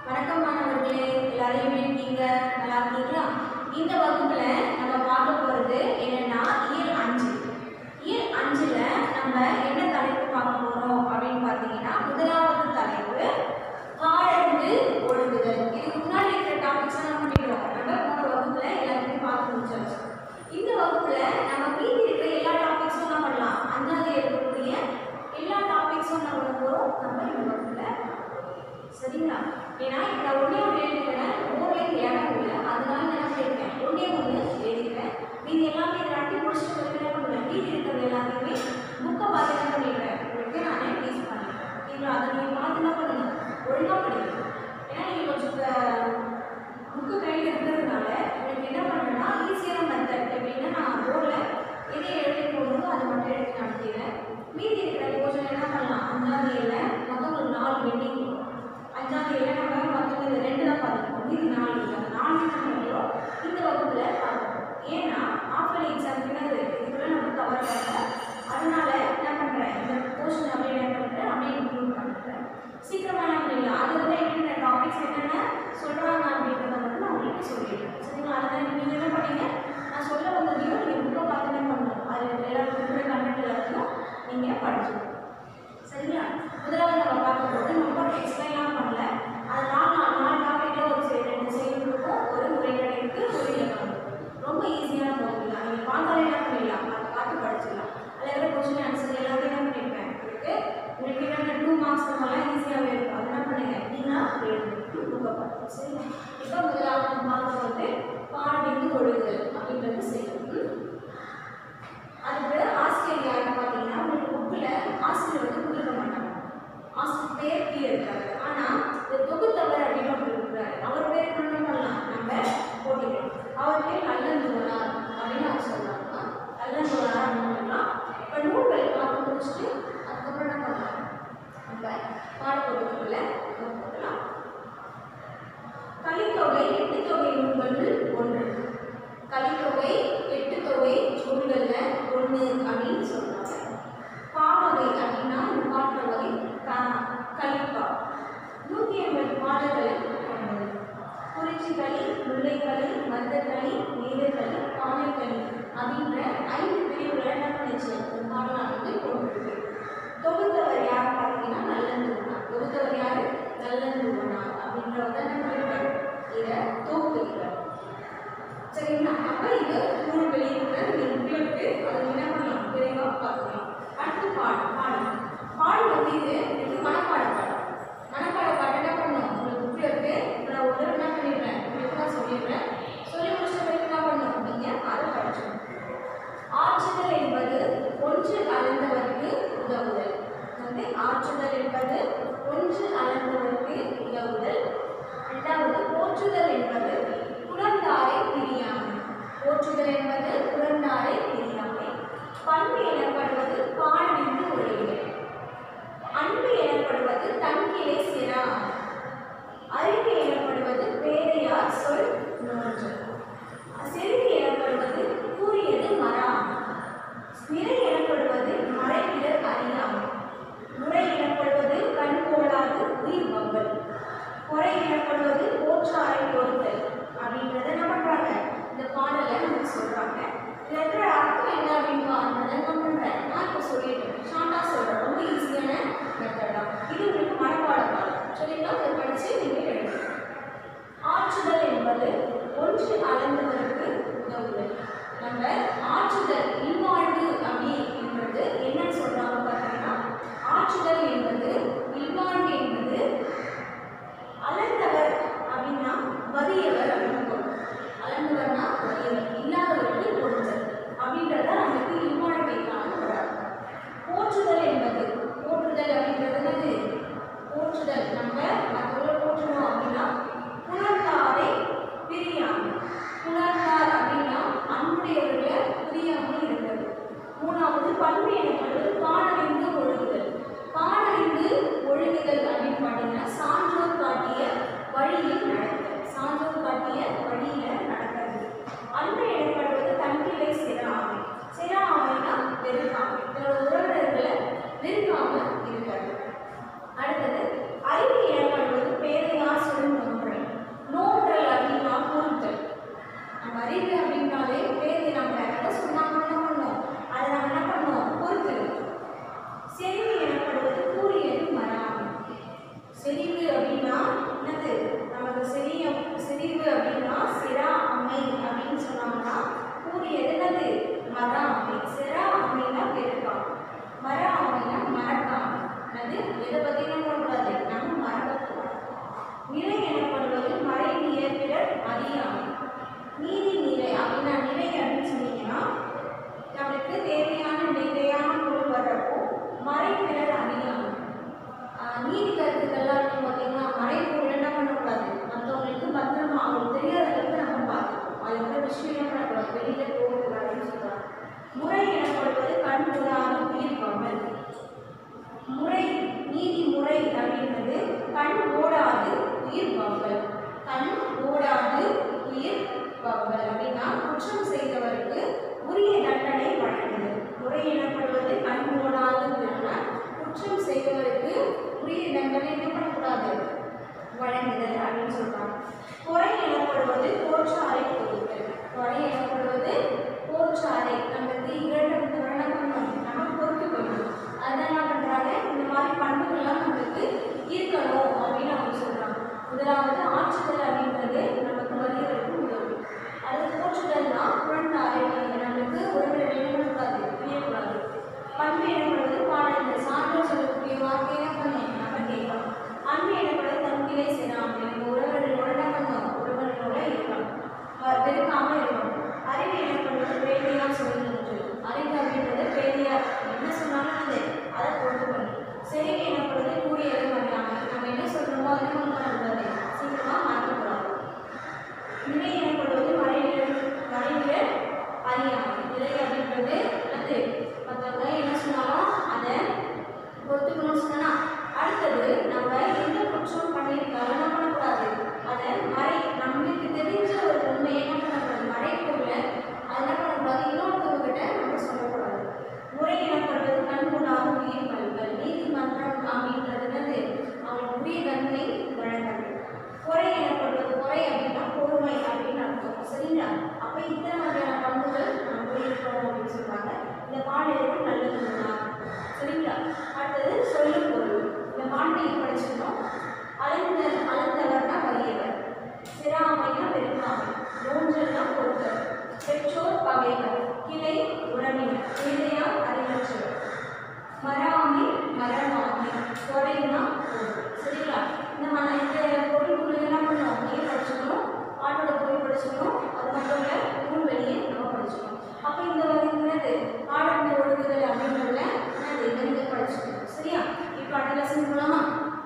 வணக்கம் மாணவர்களே எல்லாரும் எப்படி இருக்கீங்க நல்லா இருக்கீங்களா இந்த வகுப்புல நம்ம பார்க்க போறது என்னன்னா இயல் அஞ்சு இயல் அஞ்சுல நம்ம என்ன தலைப்பு பார்க்க போறோம் அப்படின்னு பார்த்தீங்கன்னா முதலாவது தலைப்பு காலந்து ஒழுங்குதல் இதுக்கு முன்னாடி இருக்கிற டாபிக்ஸ் நம்ம பண்ணிடுவோம் நம்ம போன வகுப்புல எல்லாருமே பார்த்து முடிச்சாச்சு இந்த வகுப்புல நம்ம மீதி இருக்கிற எல்லா டாபிக்ஸும் என்ன பண்ணலாம் அஞ்சாவது இருக்கக்கூடிய எல்லா டாபிக்ஸும் நம்ம பண்ண போறோம் நம்ம இந்த வகுப்புல சரிங்களா ஏன்னா இப்போ நான் ஒன்றே ஒன்று எழுதிக்கிறேன் போர்டில் இடம் இல்லை அதனால நான் என்ன பண்ணியிருக்கேன் ஒன்றே ஒன்று எழுதிக்கிறேன் மீதி எல்லாமே இதை அட்டி முடிச்சுட்டு போய் என்ன பண்ணுவேன் மீதி இருக்கிறது எல்லாத்தையுமே புக்கை பார்த்து என்ன பண்ணிடுறேன் உங்களுக்கு நானே டீச் பண்ணிடுறேன் ஓகேங்களா அதை நீங்கள் பார்த்து என்ன பண்ணணும் ஒழுங்காக படிக்கணும் ஏன்னா நீங்கள் கொஞ்சம் புக்கு கையில் இருக்கிறதுனால உங்களுக்கு என்ன பண்ணுறேன்னா ஈஸியான மெத்தட் எப்படின்னா நான் போர்டில் எதை எழுதி போடுறதோ அதை மட்டும் எடுத்து நடத்திடுறேன் மீதி இருக்கிற போர்ஷன் என்ன பண்ணலாம் அஞ்சாவது இல்லை மொத்தம் ஒரு நாலு பெண்டிங் வரும் அஞ்சாவது இல்லை நம்ம மொத்தம் இந்த ரெண்டு தான் பார்த்துருக்கோம் மீதி நாலு இல்லை அந்த நாலு என்ன பண்ணுறோம் இந்த வகுப்பில் பார்க்கணும் ஏன்னா ஆஃப்டர் எக்ஸாம் என்னது இதுக்குள்ள நம்ம கவர் பண்ணல அதனால என்ன பண்ணுறேன் இந்த போர்ஷன் அப்படியே என்ன பண்ணுறேன் அப்படியே இன்க்ளூட் பண்ணுறேன் சீக்கிரமாக என்ன பண்ணிடலாம் அது வந்து என்னென்ன டாபிக்ஸ் என்னென்ன சொல்கிறாங்க அப்படின்றத மட்டும் நான் உங்களுக்கு சொல்லிடுறேன் சரிங்களா அதனால் நீங்கள் என்ன பண்ணீங்க நான் சொல்ல வந்ததையும் நீங்கள் புக்கை பார்த்து என்ன பண்ணணும் அது எல்லாருக்கும் இருக்கிற கண்டென்ட் எல்லாத்தையும் நீங்கள் படிச்சுக்கணும் சரிங்களா முதலாவது நம்ம பார்க்க போகிறது ரொம்ப எக்ஸ்பிளைன்லாம் பண்ணல அது நாலு நாலு நாலு டாப்பிக்கில் ஒரு சைடு ரெண்டு சைடு இருக்கும் ஒரு உரைநடை இருக்கு ஒரு இலக்கணம் ரொம்ப ஈஸியான பகுதி தான் நீங்கள் பார்த்தாலே என்ன பண்ணிடலாம் அதை பார்த்து படிச்சிடலாம் அதில் இருக்கிற கொஸ்டின் ஆன்சர் எல்லாத்தையும் என்ன பண்ணியிருப்பேன் உங்களுக்கு உங்களுக்கு என்னென்ன டூ மார்க்ஸ் நம்மளாம் ஈஸியாகவே இருக்கும் அது என்ன பண்ணுங்க நீங்கள் எழுதுங்க புக்கை பார்த்து சரிங்களா இப்போ முதலாவது நம்ம பார்க்க போகிறது பாடவிந்து ஒழுகுதல் அப்படின்றது செய்யணும் அதுக்கு ஆசிரியர் யாருன்னு பார்த்தீங்கன்னா உங்களுக்கு புக்கில் ஆசிரியர் வந்து கொடுக்க மாட்டாங்க ஆசிரியர் பேர் கீழே இருக்காரு ஆனால் இந்த தொகுத்தவர் அப்படின்னு ஒருத்தர் இருக்கிறாரு அவர் பேர் என்ன பண்ணலாம் நம்ம போட்டிக்கலாம் அவர் பேர் நல்லந்துவனார் அப்படின்னு அவர் சொல்கிறாங்க நல்லந்துவனார் அப்படின்னு சொல்லலாம் இப்போ நூல்கள் பார்த்து முடிச்சுட்டு அதுக்கப்புறம் என்ன பண்ணலாம் நம்ம பாடப்பொருட்களில் போடலாம் கலித்தொகை எட்டு தொகை நூல்கள் ஒன்று கலித்தொகை எட்டு தொகை நூல்கள்ல ஒன்று அப்படின்னு சொல்றாங்க பாவகை அப்படின்னா இந்த பாட்டு வகை க- கலிப்பா நூற்றி ஐம்பது பாடல்களை கொண்டது குறிச்சிக்களி முல்லைக்களி மருதக்களி நீதக்களி பானைக்களி அப்படின்ற ஐந்து பிரிவுகளை என்ன பண்ணிச்சு இந்த பாடலானது கொண்டிருக்கு தொகுத்தவர் யார் பார்த்தீங்கன்னா நல்லந்துவனார் தொகுத்தவர் யார் நல்லந்துவனார் அப்படின்றவர் தான் என்ன பண்ணிருக்காரு இதை தொகுத்துக்கிறார் சரிங்களா அப்போ இது மூணு வெளியிருக்கிற இந்த புக்கிலுக்கு அதை என்ன பண்ணலாம் விரைவாக பார்க்கலாம் அடுத்து பாடு பாடு பாடு வந்து இது இது மனப்பாட பாடம் மனப்பாட பாட்டு என்ன பண்ணணும் உங்களுக்கு புக்கில் இருக்கு இப்போ நான் ஒரு என்ன பண்ணிடுறேன் உங்களுக்கு நான் சொல்லிடுறேன் சொல்லி முடிச்ச பிறகு என்ன பண்ணணும் நீங்கள் அதை படிச்சணும் ஆற்றுதல் என்பது ஒன்று அளந்தவருக்கு உதவுதல் வந்து ஆற்றுதல் என்பது ஒன்று அளந்தவருக்கு உதவுதல் இரண்டாவது போற்றுதல் என்பது புலர்ந்தாரை பிரியாமை போற்றுதல் என்பது புலர்ந்தாரை பிரியாமை பண்பு எனப்படுவது பாடவிந்து ஒழிகள் அன்பு எனப்படுவது தன்கிளை சிரா அறிவு எனப்படுவது பேதையார் சொல் நோன்று செருகு எனப்படுவது கூறியது மரா நிறை எனப்படுவது மறைவிடர் அறியாமை முறை எனப்படுவது கண் போலாது உயிர் வம்பல் குறை எனப்படுவது போற்றாரை பொறுத்தல் அப்படின்றத என்ன பண்றாங்க இந்த பாடலை நமக்கு சொல்றாங்க இதுல இருக்கிற அர்த்தம் என்ன அப்படின்னு பாருங்க என்ன பண்றேன் நான் இப்போ சொல்லிட்டேன் ஷார்ட்டா சொல்றேன் ரொம்ப ஈஸியான மெத்தட் தான் இது உங்களுக்கு மனப்பாட பாடம் சரிங்களா இதை படிச்சு நீங்க எழுதுங்க ஆற்றுதல் என்பது ஒன்று அளந்தவருக்கு உதவுதல் நம்ம ஆற்றுதல் இல்வாழ்வு அப்படின்றது என்னன்னு சொல்றாங்க பார்த்தீங்கன்னா ஆற்றுதல் என்பது இல்வாழ்வு என்பது அளந்தவர் அப்படின்னா வறியவர் அப்படின்னு பொருள் அளந்தவர்னா வறியவர் இல்லாதவருக்கு கொடுத்தல் அப்படின்றத நமக்கு இல்வாழ்வைக்கான ஒரு அர்த்தம் போற்றுதல் என்பது போற்றுதல் அப்படின்றது என்னது போற்றுதல் நம்ம மற்றவங்களை போற்றணும் அப்படின்னு சொல்றாங்க பொறை எனப்படுவது கோற்றாரை பொருட்கள் பொறை எனப்படுவது கோற்றாரை நமக்கு இரண்டு துரணம் நம்ம பொறுத்து கொள்ளணும் அதான் என்ன பண்றாங்க இந்த மாதிரி பண்புகள்லாம் நம்மளுக்கு இருக்கணும் அப்படின்னு அவங்க சொல்றாங்க முதலாவது ஆற்றுதல் அப்படின்றது நமக்கு வருகிறதுக்கு உதவும் அது போற்றுதல்னா புரண்டாரை நம்மளுக்கு உறவினர் வேணுக்கூடாது புரியக்கூடாது பண்பு எனப்படுவது பாடல்கள் சான்றோர் சொல்லக்கூடிய வார்த்தை என்ன பண்ணணும் நம்ம கேட்கணும் அன்பு எனப்படுவது தன்னிலை செய்யலாம் நம்ம உறவினர்களோட என்ன பண்ணணும் உறவினர்களோட இருக்கணும் வ- வெறுக்காம இருக்கணும் அறிவு எனப்படுவது வேலையாக சொல்லுகிறது அறிவு அப்படின்றது வேலையாக என்ன சொன்னாலும் அது அதை பொறுத்துக்கணும் செறிவு எனப்படுவது கூடிய அறிவாங்க நம்ம என்ன சொல்றோமோ அதை நம்ம பண்ணக்கூடாது சீக்கிரமாக மாற்றக்கூடாது நிலை எனப்படுவது மறைநிழல் மறைநிழல் அறியாமை நிலை அப்படின்றது அது மற்றவங்க என்ன சொன்னாலும் அதை பொறுத்துக்கணும்னு சொன்னா அடுத்தது நம்ம எந்த குற்றம் பண்ணியிருக்காலும் என்ன பண்ணக்கூடாது அதை மறை நம்மளுக்கு தெரிஞ்ச ஒரு உண்மை என்ன பண்ணக்கூடாது மறைப்பொருளை அதை என்ன பண்ணக்கூடாது இன்னொருத்தவங்க கிட்ட நம்ம சொல்லக்கூடாது முறை எனப்படுவது கண்கூடாக உயிர் கல்கள் நீதிமன்றம் அப்படின்றது என்னது அவங்களுக்கு உரிய தன்மை வழங்கல் குறை எனப்படுவது குறை அப்படின்னா பொறுமை அப்படின்னு அர்த்தம் சரிங்களா அப்ப இத்தனை வகையான பண்புகள் நம்ம இருக்கணும் அப்படின்னு சொல்றாங்க இந்த பாடலுக்கு நல்லது சரிங்களா அடுத்தது சொல்லும் பொருள் இந்த பாண்டியை படிச்சிருந்தோம் அழுந்த அழுந்தவர்னா வலியவர் சிறாமைனா வெறுப்பாமை நோஞ்சல்னா பொறுத்தல் பெற்றோர் பகைவர் கிளை உறவினர் இதையால் அறிவற்றவர் மராமை மரமாமை குறைனா சரிங்களா இந்த மன இந்த பொருள் என்ன பண்ணணும் நீங்க படிச்சுக்கணும் பாட்டோட பொருள் படிச்சுக்கணும் அது மட்டும் இல்லை நூல் வெளியே நம்ம படிச்சுக்கணும் அப்போ இந்த வகை என்னது பாடத்தை ஒழுங்குதல் அப்படின்றதுல என்னது இதை நீங்க படிச்சுக்கணும் சரியா இப்போ அடுத்த லெசன் போலாமா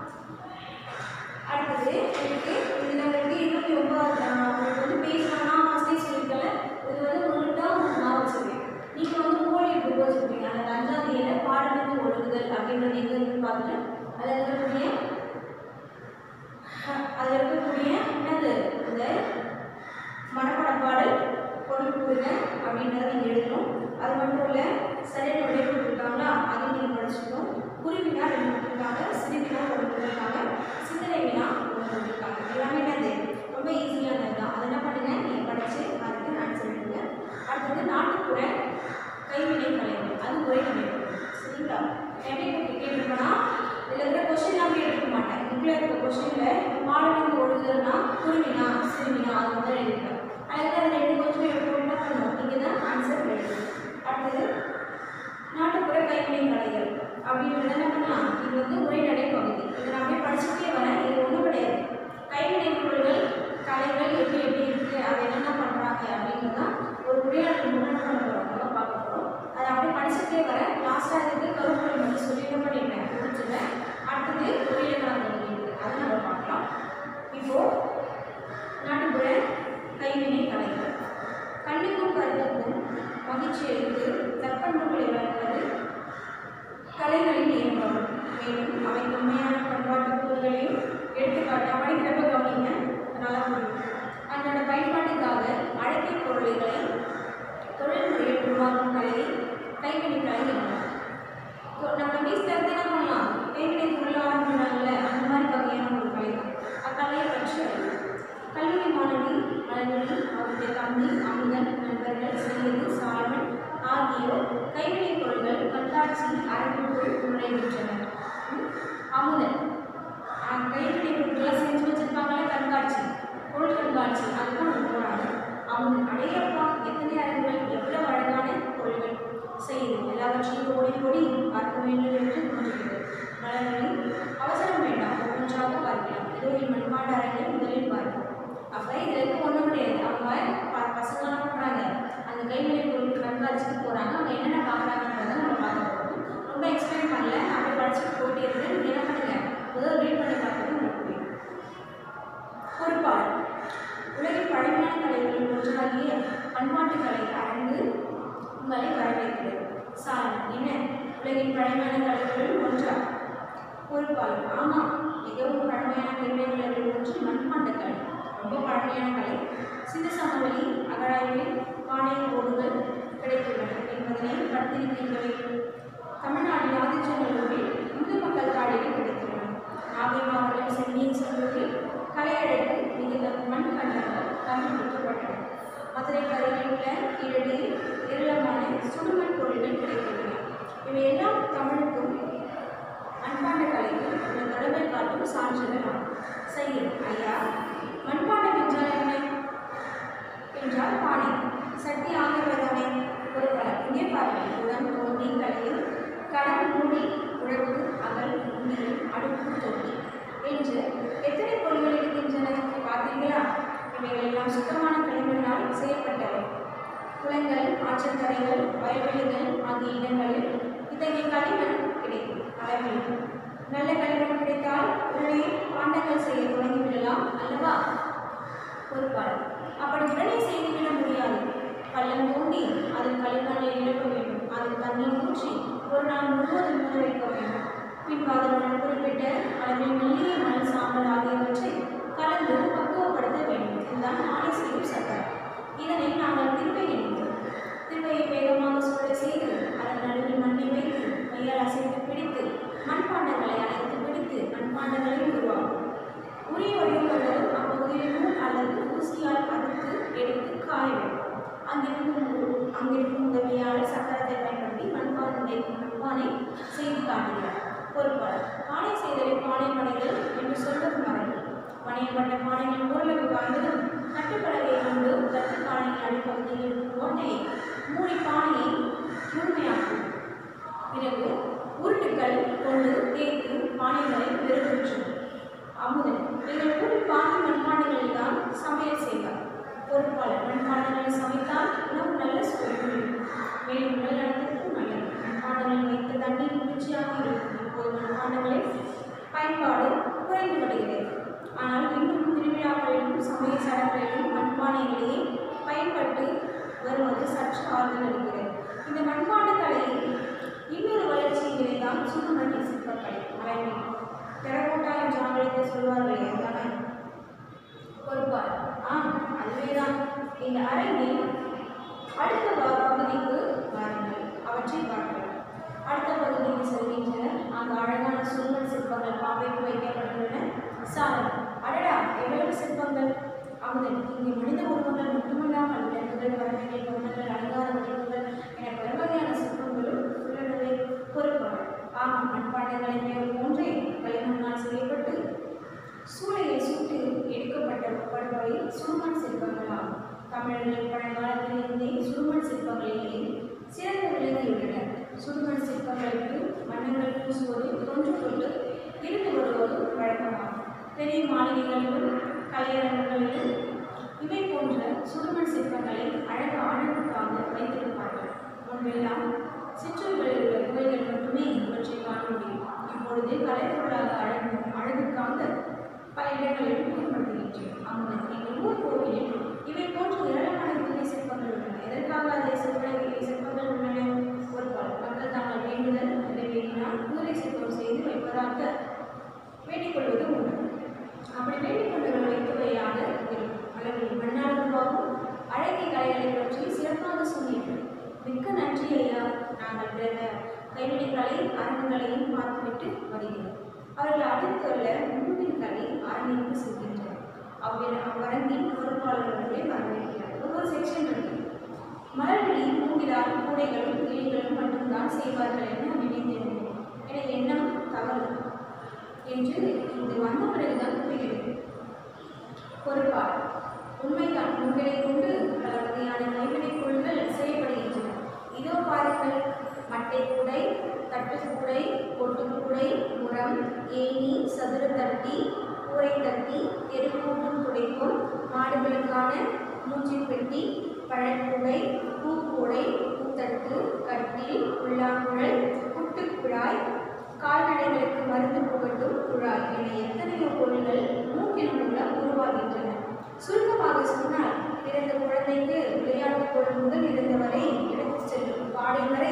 அடுத்தது எனக்கு இதில் வந்து இருபத்தி ஒன்பதாவது உங்களுக்கு வந்து பேசணும்னா ஃபஸ்ட்டே சொல்லியிருக்கல இது வந்து உங்களுக்கு தான் நான் வச்சுருக்கேன் நீங்கள் வந்து மூலிகை புக் வச்சுருப்பீங்க அந்த அஞ்சாவது ஏழை பாடலுக்கு ஒழுங்குதல் அப்படின்றது எங்கே இருக்குன்னு பார்த்துட்டு அதில் இருக்கக்கூடிய அதில் இருக்கக்கூடிய என்னது அந்த மனப்பாட பாடல் பொருள் கூறுங்க அப்படின்றத நீங்கள் எழுதணும் அது மட்டும் இல்லை சரியான விடை கொடுத்துருக்காங்களா அதை நீங்கள் படிச்சுக்கணும் குருவினா ரெண்டு கொடுத்துருக்காங்க சிறுவினா ஒன்று கொடுத்துருக்காங்க சிந்தனை வினா ஒன்று கொடுத்துருக்காங்க எல்லாமே என்னது ரொம்ப ஈஸியானது தான் அதை என்ன பண்ணுங்க நீங்கள் படித்து அதுக்கு ஆன்சர் எழுதுங்க அடுத்தது நாட்டுப்புற கைவினை கலைகள் அது ஒரே அமைப்பு சரிங்களா எப்படி கேட்டிருக்கோன்னா இதில் இருக்கிற கொஸ்டின் அப்படியே எடுக்க மாட்டேன் புக்கில் இருக்க கொஸ்டினில் பாடலுக்கு ஒழுகுதுன்னா குருவினா சிறுவினா அது முதல்ல எழுதிருக்கேன் அதுக்கு அந்த ரெண்டு கொஸ்டின் எடுத்து என்ன பண்ணணும் நீங்கள் தான் ஆன்சர் எழுதணும் அடுத்தது நாட்டுப்புற கைவினை கலைகள் அப்படின்றது என்ன பண்ணலாம் இது வந்து உரைநடை பகுதி இதை நான் அப்படியே படிச்சுட்டே வரேன் இது ஒன்றும் கிடையாது கைவினை பொருள்கள் கலைகள் எப்படி எப்படி இருக்குது அதை என்னென்ன பண்ணுறாங்க அப்படின்றது தான் ஒரு உரையாடல் முன்னாடி பண்ண போகிறோம் நம்ம பார்க்க போகிறோம் அதை அப்படியே படிச்சுட்டே வரேன் லாஸ்ட்டாக இதுக்கு கருப்பொருள் மட்டும் சொல்லி என்ன பண்ணிட்டேன் முடிச்சுட்டேன் அடுத்தது உரையிலக்கணம் இருக்குது அதை நம்ம பார்க்கலாம் இப்போது நாட்டுப்புற கைவினை கலைகள் கண்ணுக்கும் கருத்துக்கும் மகிழ்ச்சி எடுத்து தற்பண்புகளை வளர்ப்பது கலைகளின் இயக்கம் மேலும் அவை உண்மையான பண்பாட்டு கூறுகளையும் எடுத்துக்காட்டு படிக்கிறப்ப கவனிங்க நல்லா புரியும் அன்றோட பயன்பாட்டுக்காக அழகிய பொருள்களை தொழில்முறையில் உருவாக்கும் கலையை கைவினை கலை எனலாம் இப்போ நம்ம வீட்டில் இருந்து என்ன பண்ணலாம் கைவினை பொருள் ஆரம்பிக்கிறாங்கல்ல அந்த மாதிரி வகையான ஒரு கலை தான் அக்கலையை பற்றி அறிவோம் கல்லூரி மாணவி மலர்மொழி அவருடைய தம்பி அமுதன் நண்பர்கள் செய்யது சாலமன் ஆகியோர் கைவினை பொருள்கள் கண்காட்சி அரங்குக்குள் நுழைகின்றனர் ம், அமுதன் அஹ், கைவினை பொருட்களை செஞ்சு வச்சிருப்பாங்களே கண்காட்சி பொருள் கண்காட்சி அதுதான் அவங்க போகிறாங்க அமுதன் அடையப்பா எத்தனை அரங்குகள் எவ்வளவு அழகான பொருள்கள் செய்யுது எல்லாவற்றையும் ஓடி ஓடி பார்க்க வேண்டும் என்று தோன்றுகிறது மலர்மொழி அவசரம் வேண்டாம் ஒவ்வொன்றாக பார்க்கலாம் இதோ என் மண்பாண்ட அரங்கை முதலில் பார்ப்போம் அப்போ இதில் இருக்க ஒன்றும் கிடையாது அவங்க ப பசங்க என்ன பண்ணுறாங்க அந்த கைவினை பொருள் கண்காட்சிக்கு போகிறாங்க அவங்க என்னென்ன பார்க்குறாங்கன்றதை நம்ம பார்க்க போகிறோம் ரொம்ப எக்ஸ்பிளைன் பண்ணல அப்படியே படிச்சுட்டு போயிட்டே இருக்கு நீங்கள் என்ன பண்ணுங்க முதல் ரீட் பண்ணி பார்த்துட்டு உங்களுக்கு புரியும் பொறுப்பாளர் உலகின் பழமையான கலைகளில் ஒன்றாகிய பண்பாட்டு கலை அரங்கு உங்களை வரவேற்கிறது சாரணம் என்ன உலகின் பழமையான கலைகளில் ஒன்றா பொறுப்பாளர் ஆமாம் மிகவும் பழமையான கைவினைகளில் ஒன்று மண்பாண்ட கலை ரொம்ப பழமையான கலை சிந்து சமவெளி அகழாய்வில் பானை ஓடுகள் கிடைத்துள்ளன என்பதனை பத்திரிகைகளில் தமிழ்நாட்டில் ஆதிச்சநல்லூரில் இந்து மக்கள் காலையில் கிடைத்துள்ளன நாகை மாவட்டம் சென்னியின் செல்லூரில் கலை அழைப்பு இவைகள் எல்லாம் சுத்தமான களிமண்ணால் செய்யப்பட்டவை குளங்கள் ஆற்றங்கரைகள் வயல்வெளிகள் ஆகிய இடங்களில் இத்தகைய களிமண் கிடைக்கும் அளவில் நல்ல களிமண் கிடைத்தால் உடனே பாண்டங்கள் செய்ய தொடங்கிவிடலாம் அல்லவா பொறுப்பாளர் அப்படி உடனே செய்துவிட முடியாது பள்ளம் தோண்டி அதில் களிமண்ணை நிரப்ப வேண்டும் அதில் தண்ணீர் ஊற்றி ஒரு நாள் முழுவதும் ஊற வைக்க வேண்டும் பின்பு அதனுடன் குறிப்பிட்ட அளவில் மெல்லிய மணல் சாம்பல் ஆகியவற்றை கலந்து பக்குவப்படுத்த வேண்டும் இதுதான் ஆணை செய்யும் சட்டம் இதனை நாங்கள் திருவை என்கிறோம் திருவையை வேகமாக சுழல செய்து அதன் நடுவில் மண்ணை வைத்து கையால் அசைத்து பிடித்து மண்பாண்டங்களை அழைத்து பிடித்து மண்பாண்டங்களை உருவாக்கும் உரிய வடிவம் அல்லது அப்பகுதியில் நூல் அல்லது ஊசியால் அறுத்து எடுத்து காய வேண்டும் அங்கிருக்கும் உ- அங்கிருக்கும் உதவியாளர் சக்கரத்தை பயன்படுத்தி மண்பானை மண்பானை செய்து காட்டுகிறார் பொறுப்பாளர் பானை செய்தலை பானை பனைகள் என்று சொல்வது மரபு பனையப்பட்ட பானைகள் ஓரளவு காய்ந்ததும் கட்டுப்பலகையை கொண்டு தட்டு பானையின் அடிப்பகுதியில் இருக்கும் ஓட்டையை மூடி பானையை முழுமையாக்கும் பிறகு உருட்டுக்கள் கொண்டு தேய்த்து பானைகளை வெறுப்பெற்று அமுதன் எங்கள் ஊரில் பாதி மண்பாண்டங்களில் தான் சமையல் செய்வார் பொறுப்பாளர் மண்பாண்டங்களில் சமைத்தால் உணவு நல்ல சுவை இருக்கும். மேலும் உடல் நலத்திற்கும் நல்லது மண்பாண்டங்களில் வைத்த தண்ணீர் குளிர்ச்சியாக இருக்கும் இப்போது மண்பாண்டங்களில் பயன்பாடு குறைந்து வருகிறது ஆனால் இன்னும் திருவிழாக்களிலும் சமய சடங்குகளிலும் மண்பானைகளையே பயன்பட்டு வருவது சற்று ஆறுதல் அளிக்கிறது இந்த மண்பாண்ட கலையில் இன்னொரு வளர்ச்சியிலே தான் சுடுமணி சிற்பக்கலை மலைமை டெரகோட்டா என்று ஆங்கிலத்தில் சொல்வார்களே அதுதானே பொறுப்பார் ஆம் அதுவேதான் இந்த அரங்கில் அடுத்த வ- பகுதிக்கு வாருங்கள் அவற்றை பார்க்கலாம் அடுத்த பகுதிக்கு செல்கின்றனர் அங்கு அழகான சுருங்கல் சிற்பங்கள் பாவைக்கு வைக்கப்பட்டுள்ளன சாரம் அடடா எவ்வளவு சிற்பங்கள் அமுதன் இங்கே மனித உருவங்கள் மட்டுமல்லாமல் விலங்குகள் பறவைகள் பொருட்கள் அலங்கார வடிவங்கள் என பல வகையான சிற்பங்களும் உள்ளனவே பொறுப்பார் ஆமாம் மண்பாண்டங்களை மேல் போன்றே களிமண்ணால் செய்யப்பட்டு சூளையை சுட்டு எடுக்கப்பட்ட படுபவை சுடுமண் சிற்பங்களாகும் தமிழர்கள் பழங்காலத்தில் இருந்தே சுடுமண் சிற்பங்களிலேயே சிறந்து விளங்கியுள்ளனர் சுடுமண் சிற்பங்களுக்கு வண்ணங்கள் பூசுவது தொன்று கொண்டு இருந்து வருவது வழக்கமாகும் பெரிய மாளிகைகளிலும் கலையரங்குகளிலும் இவை போன்ற சுடுமண் சிற்பங்களை அழகு அழகுக்காக வைத்திருப்பார்கள் முன்பெல்லாம் சிற்றூர்களில் உள்ள கோயில்கள் மட்டுமே இவற்றை காண முடியும் இப்பொழுது கலைப்பொருளாக அழகு அழகுக்காக பல இடங்களில் பயன்படுத்துகின்றன அங்கு எங்கள் ஊர் கோவிலில் இவை போன்ற ஏராளமான குதிரை சிற்பங்கள் உள்ளன எதற்காக அதை சிற்ப சிற்பங்கள் உள்ளன ஒரு பல மக்கள் தாங்கள் வேண்டுதல் நிறைவேறினால் குதிரை சிற்பம் செய்து வைப்பதாக வேண்டிக் கொள்வது உண்டு அப்படி வேண்டிக் கொண்டவர்கள் வைத்தவையாக இருக்கும் அளவில் மண்ணால் உருவாகும் அழகிய கலைகளை பற்றி சிறப்பாக சொன்னீர்கள் மிக்க நன்றி ஐயா நாங்கள் பிறந்த கைவினைகளை அரங்குகளையும் பார்த்துவிட்டு வருகிறோம் அவர்கள் அடுத்துள்ள மூன்றின் கலை அரங்கிற்கு செல்கின்றனர் அவ்விர அவ்வரங்கின் பொறுப்பாளர்களை வரவேற்கிறார் ஒவ்வொரு செக்ஷன் இருக்கு மலர்களை மூங்கிலால் கூடைகளும் கிளிகளும் மட்டும்தான் செய்வார்கள் என நினைத்திருந்தேன் என எண்ணம் தவறு என்று இங்கு வந்த பிறகுதான் புரிகிறது பொறுப்பார் உண்மைதான் உங்களை கொண்டு பல வகையான கைவினைப் பொருள்கள் செய்யப்படுகின்றன இதோ பாருங்கள் மட்டை கூடை தட்டு கூடை கொட்டு கூடை முரம் ஏணி சதுர தட்டி கூரை தட்டி தெருக்கூட்டும் துடைக்கும் மாடுகளுக்கான மூச்சின் பெட்டி பழக்கூடை பூக்கூடை பூத்தட்டு கட்டில் புல்லாங்குழல் புட்டுக்குழாய் கால்நடைகளுக்கு மருந்து புகட்டும் குழாய் என எத்தனையோ பொருள்கள் மூக்கின் மூலம் உருவாகின்றன சுருக்கமாக சொன்னால் பிறந்த குழந்தைக்கு விளையாட்டு பொருள் முதல் இருந்தவரை எடுத்துச் செல்லும் பாடை வரை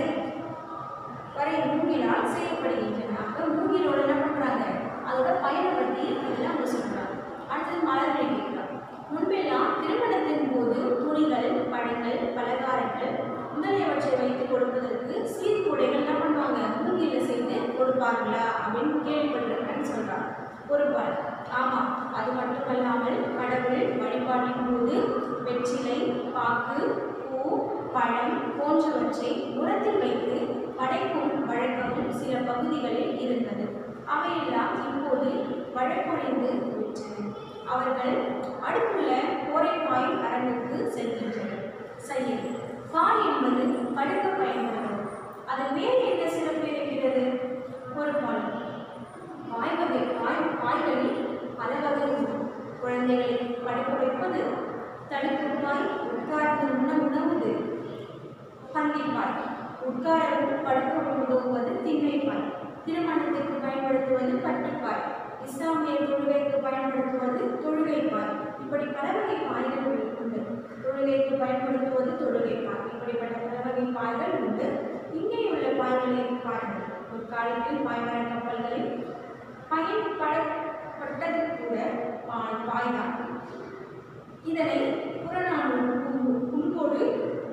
வரை மூங்கிலால் செய்யப்படுகின்றன அப்போ மூங்கிலோட என்ன பண்ணுறாங்க அதோட பயனை பற்றி இதெல்லாம் அவங்க சொல்கிறாங்க அடுத்தது மலர்களை கேட்கலாம் முன்பெல்லாம் திருமணத்தின் போது துணிகள் பழங்கள் பலகாரங்கள் முதலியவற்றை வைத்து கொடுப்பதற்கு சீர்கூடைகள் என்ன பண்ணுவாங்க மூங்கில செய்து கொடுப்பார்களா அப்படின்னு கேள்விப்பட்டிருக்கேன்னு சொல்கிறாங்க பொறுப்பாள் ஆமாம் அது மட்டுமல்லாமல் கடவுள் வழிபாட்டின் போது வெற்றிலை பாக்கு பூ பழம் போன்றவற்றை உரத்தில் வைத்து படைக்கும் வழக்கமும் சில பகுதிகளில் இருந்தது அவையெல்லாம் இப்போது வழக்கொழிந்து விட்டன அவர்கள் அடுத்துள்ள கோரைப்பாய் அரங்குக்கு செல்கின்றனர் செயல் பாய் என்பது படுக்க பயன்படுகிறது அதன் வேறு என்ன சிறப்பு இருக்கிறது பொறுப்பாளர் பாய் வகை பாய் பாய்களில் பல வகை உண்டு குழந்தைகளை படிக்க வைப்பது தடுப்புப்பாய் உட்கார்ந்து உண்ண உணவுது பந்திப்பாய் உட்கார படுக்க உதவுவது திண்ணைப்பாய் திருமணத்திற்கு பயன்படுத்துவது பட்டுப்பாய் இஸ்லாமிய தொழுகைக்கு பயன்படுத்துவது தொழுகைப்பாய் இப்படி பல வகை பாய்கள் உண்டு தொழுகைக்கு பயன்படுத்துவது தொழுகைப்பாய் இப்படிப்பட்ட பல வகை பாய்கள் உண்டு இங்கே உள்ள பாய்களை பாருங்கள் ஒரு காலத்தில் பாய்மர கப்பல்களில் பயன்படப்பட்டது கூட பாய் பாய்தான் இதனை புறநானூறு கும்பு கும்போடு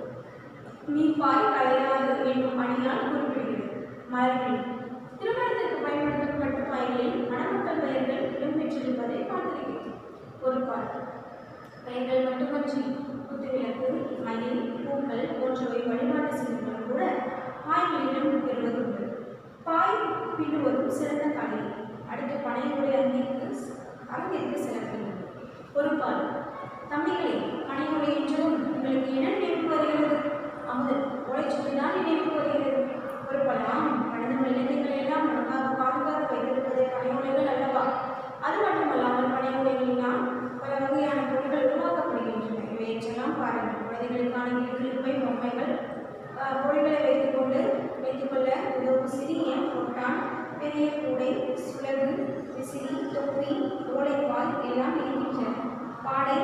மீப்பாய் கலையாது என்னும் அணியால் குறிப்பிடுகிறது மரபில் திருமணத்திற்கு பயன்படுத்தப்பட்ட பாய்களில் மணமக்கள் பெயர்கள் இடம்பெற்றிருப்பதை பார்த்திருக்கிறோம் ஒரு பாய் பெயர்கள் மட்டுமன்றி குத்துவிளக்கு மயில் பூக்கள் போன்றவை வழிபாட்டு சின்னங்கள் கூட பாய்களிடம் பெறுவது உண்டு பாய் பின்னுவதும் சிறந்த கலை அடுத்து பனையுடைய அங்கிற்கு அரங்கிற்கு சிறப்பு ஒரு பால் தம்பிகளே பனையுடைய என்றதும் உங்களுக்கு என்ன நினைவு வருகிறது அமுதன் உழைச்சுதான் நினைவு வருகிறது ஒரு பழம் கடந்த இலங்கைகளை எல்லாம் நமக்காக பாதுகாத்து வைத்திருப்பது பனையுடைகள் அல்லவா அது மட்டுமல்லாமல் பனையுடைகளினால் பல வகையான பொருட்கள் உருவாக்கப்படுகின்றன இவையெல்லாம் பாருங்கள் குழந்தைகளுக்கான கிளிப்பை பொம்மைகள் ஆஹ், பொருட்களை வைத்துக்கொண்டு வைத்துக்கொள்ள உதவும் சிறிய பொட்டான் பெரிய கூடை சுலகு விசிறி தொப்பி ஓலைப்பால் எல்லாம் இருக்கின்றன பாடை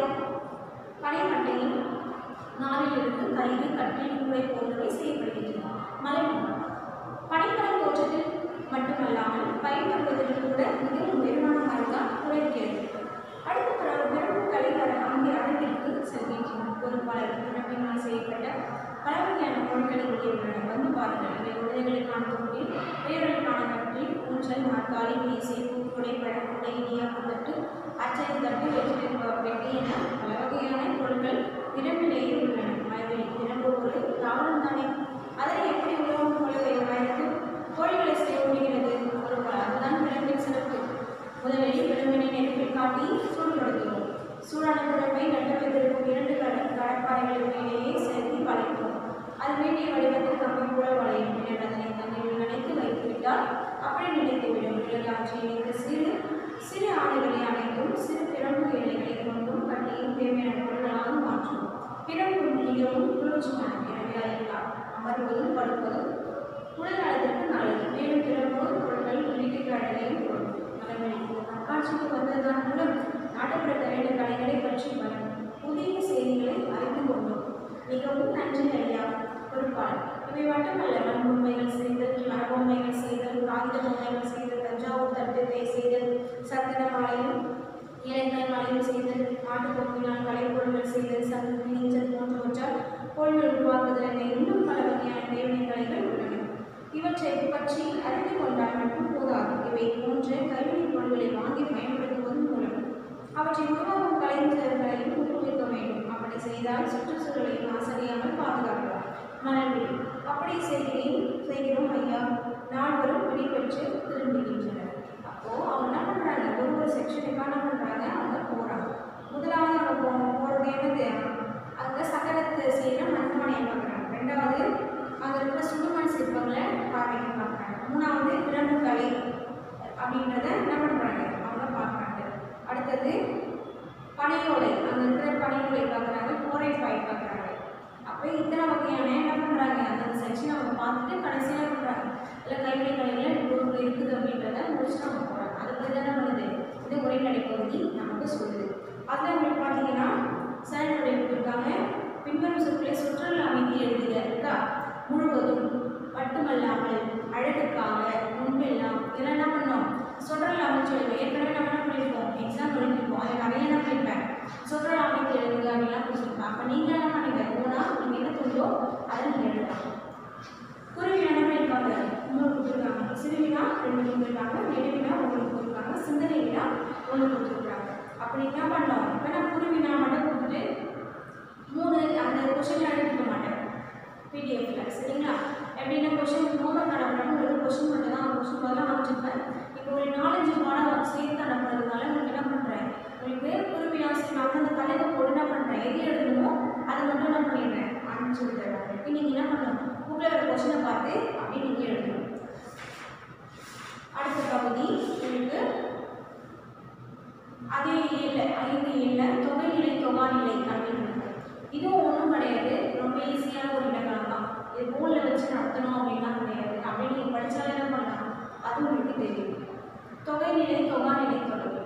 பனைமட்டையில் நாரிலிருந்து கயிறு கட்டில் கூடை போன்றவை செய்யப்படுகின்றன மலைமரம் பனைமரம் தோற்றத்தில் மட்டுமல்லாமல் பயன்படுவதற்கு கூட மிகவும் உயர்வான மரம்தான் குறைக்கிறது அடுத்த பிறகு பிறப்பு கலைஞர் அங்கே அரங்கிற்கு செல்கின்றனர் ஒரு பலர் பிறப்பினால் செய்யப்பட்ட பல வகையான பொருட்களை இங்கே உள்ளன வந்து பாருங்கள் இவை குழந்தைகளுக்கான தொட்டில் பெயர்களுக்கான கட்டில் ஊஞ்சல் நாற்காலி மேசை பூக்குடை பழக்குடை இடியாப்பு தட்டு அச்சனை தட்டு வெற்றி பெட்டி என பல வகையான பொருட்கள் இரண்டிலேயே உள்ளன மரபில் இரண்டு ஒரு தாவரம் தானே அதனை எப்படி உலகம் போல வைத்து கோழிகளை செய்ய முடிகிறது ஒரு பல அதுதான் விலங்கின் சிறப்பு முதலில் விலங்கினை நெருப்பில் காட்டி சூடுபடுத்துவோம் சூடான குழம்பை நட்டு வைத்திருக்கும் இரண்டு கடல் கடற்பாறைகளுக்கு இடையே செலுத்தி வளைப்போம் அது வேண்டிய வடிவத்தில் கம்பி கூட வளையும் பின்னர் அதனை தண்ணீரில் நனைத்து வைத்துவிட்டால் அப்படி நினைத்துவிடும் பிறகு அவற்றை இணைத்து சிறு சிறு ஆடைகளை அணைத்தும் சிறு பிறப்பு இலைகளை கொண்டும் கட்டியும் தேவையான பொருட்களாக மாற்றும் பிறப்பு மிகவும் குளிர்ச்சியான எனவே அறியலாம் அமர்வதும் படுப்பதும் உடல் நலத்திற்கு நல்லது மேலும் பிறப்பு பொருட்கள் வீட்டுக்கு அழகையும் கொடுக்கும் நலவழிக்கு நற்காட்சிக்கு வந்ததன் மூலம் நாட்டுப்புற கலைஞ கலைகளை பற்றி பல புதிய செய்திகளை அறிந்து கொண்டோம் மிகவும் நன்றி ஐயா ஒரு பாடல் இவை மட்டுமல்ல மண் பொம்மைகள் செய்தல் மர பொம்மைகள் செய்தல் காகித பொம்மைகள் செய்தல் தஞ்சாவூர் தட்டுத்தை செய்தல் சந்தன மாலையும் இலைக்காய் மாலையும் செய்தல் மாட்டு பொம்மையினால் கலைப்பொருள்கள் செய்தல் சங்கு நீச்சல் போன்றவற்றால் பொருள்கள் உருவாக்குதல் என இன்னும் பல வகையான தேவனை கலைகள் உள்ளன இவற்றை பற்றி அறிந்து கொண்டால் மட்டும் போதாது இவை போன்ற கைவினைப் பொருட்களை வாங்கி பயன்படுத்துவதன் மூலம் அவற்றை உருவாக்கும் கலைஞர்களையும் ஊக்குவிக்க வேண்டும் அப்படி செய்தால் சுற்றுச்சூழலை மாசடையாமல் பாதுகாக்கலாம் மனதில் அப்படி செய்கிறேன் செய்கிறோம் ஐயா நால்வரும் விடைபெற்று திரும்புகின்றனர் அப்போ அவங்க என்ன பண்றாங்க ஒரு ஒரு செக்ஷனுக்காக என்ன பண்றாங்க அவங்க போறாங்க முதலாவது அவங்க போ போறது என்னது அங்க சக்கரத்தை செய்யற மண்பானையை பார்க்குறாங்க ரெண்டாவது அங்கே இருக்கிற சுடுமண் சிற்பங்களை பார்வைக்கு பார்க்குறாங்க மூணாவது பிரம்பு கலை அப்படின்றத என்ன பண்ணுறாங்க அவங்க பார்க்குறாங்க அடுத்தது பனையோலை அங்கே இருக்கிற பனையோலை பார்க்குறாங்க கோரைப்பாய் பார்க்குறாங்க அப்போ இத்தனை வகையான என்ன பண்ணுறாங்க அந்த செக்ஷனை அவங்க பார்த்துட்டு கடைசியில் என்ன பண்ணுறாங்க இல்லை கைவினை கலைகள் இவ்வளோ இருக்குது அப்படின்றத முடிச்சுட்டு அவங்க போகிறாங்க அதுக்கு என்ன பண்ணுது இது உரைநடை பகுதி நமக்கு சொல்லுது அதில் உங்களுக்கு பார்த்தீங்கன்னா சேனலுடைய கொடுத்துருக்காங்க பின்வரும் சொற்களை சுற்றுலா அமைதி எழுதுக இருக்கா முழுவதும் மட்டுமல்லாமல் அழகுக்காக முன்பெல்லாம் இதெல்லாம் என்ன பண்ணோம் சுற்றுலா அமைச்சு எழுதுக ஏற்கனவே நம்ம என்ன பண்ணியிருப்போம் எக்ஸாம் எழுதிருப்போம் அதில் நிறைய என்ன பண்ணியிருப்பேன் சுற்றுலா அமைச்சு எழுதுக அப்படிலாம் கொடுத்துருப்பேன் அப்போ நீங்கள் என்ன பண்ணுங்க ஓனா நீங்கள் என்ன தோன்றோ அதை நீங்கள் எழுதலாம் குருவி என்ன பண்ணியிருக்காங்க மூணு கொடுத்துருக்காங்க சிறுவினா ரெண்டு கொடுத்துருக்காங்க நெடுவினா ஒன்று கொடுத்துருக்காங்க சிந்தனை வினா ஒன்று கொடுத்துருக்காங்க அப்படி என்ன பண்ணலாம் இப்போ நான் குருவினா மட்டும் கொடுத்துட்டு மூணு அந்த கொஷின் எழுதிக்க மாட்டேன் பிடிஎஃப்ல சரிங்களா எப்படின்னா கொஷின் ஹோம்ஒர்க் அனுப்புறோம் ஒரு கொஷின் மட்டும் தான் அந்த கொஷின் பதிலாக அமைச்சிருப்பேன் இப்போ ஒரு நாலஞ்சு மாணவர் சேர்த்து அனுப்புறதுனால உங்களுக்கு என்ன பண்ணுறேன் உங்களுக்கு குருவி ஆசிரியர் நான் அந்த தலைமை போட்டு என்ன பண்ணுறேன் எது எழுதணுமோ அதை மட்டும் என்ன பண்ணிடுறேன் அனுப்பிச்சு விட்டுறேன் இப்போ நீங்கள் என்ன பண்ணணும் புக்கில் ஒரு கொஷினை பார்த்து அப்படியே நீங்கள் எழுதணும் அடுத்த பகுதி உங்களுக்கு அதே இயல்ல ஐந்து இயல்ல தொகைநிலை தொகாநிலை அப்படின்னு இருக்கு. இதுவும் ஒன்றும் கிடையாது ரொம்ப ஈஸியான ஒரு இலக்கணம் தான் இது போர்டில் வச்சு நடத்தணும் அப்படின்லாம் கிடையாது அப்படி நீங்கள் படிச்சாலே என்ன பண்ணலாம் அது உங்களுக்கு தெரியும் தொகைநிலை தொகாநிலை தொடர்பு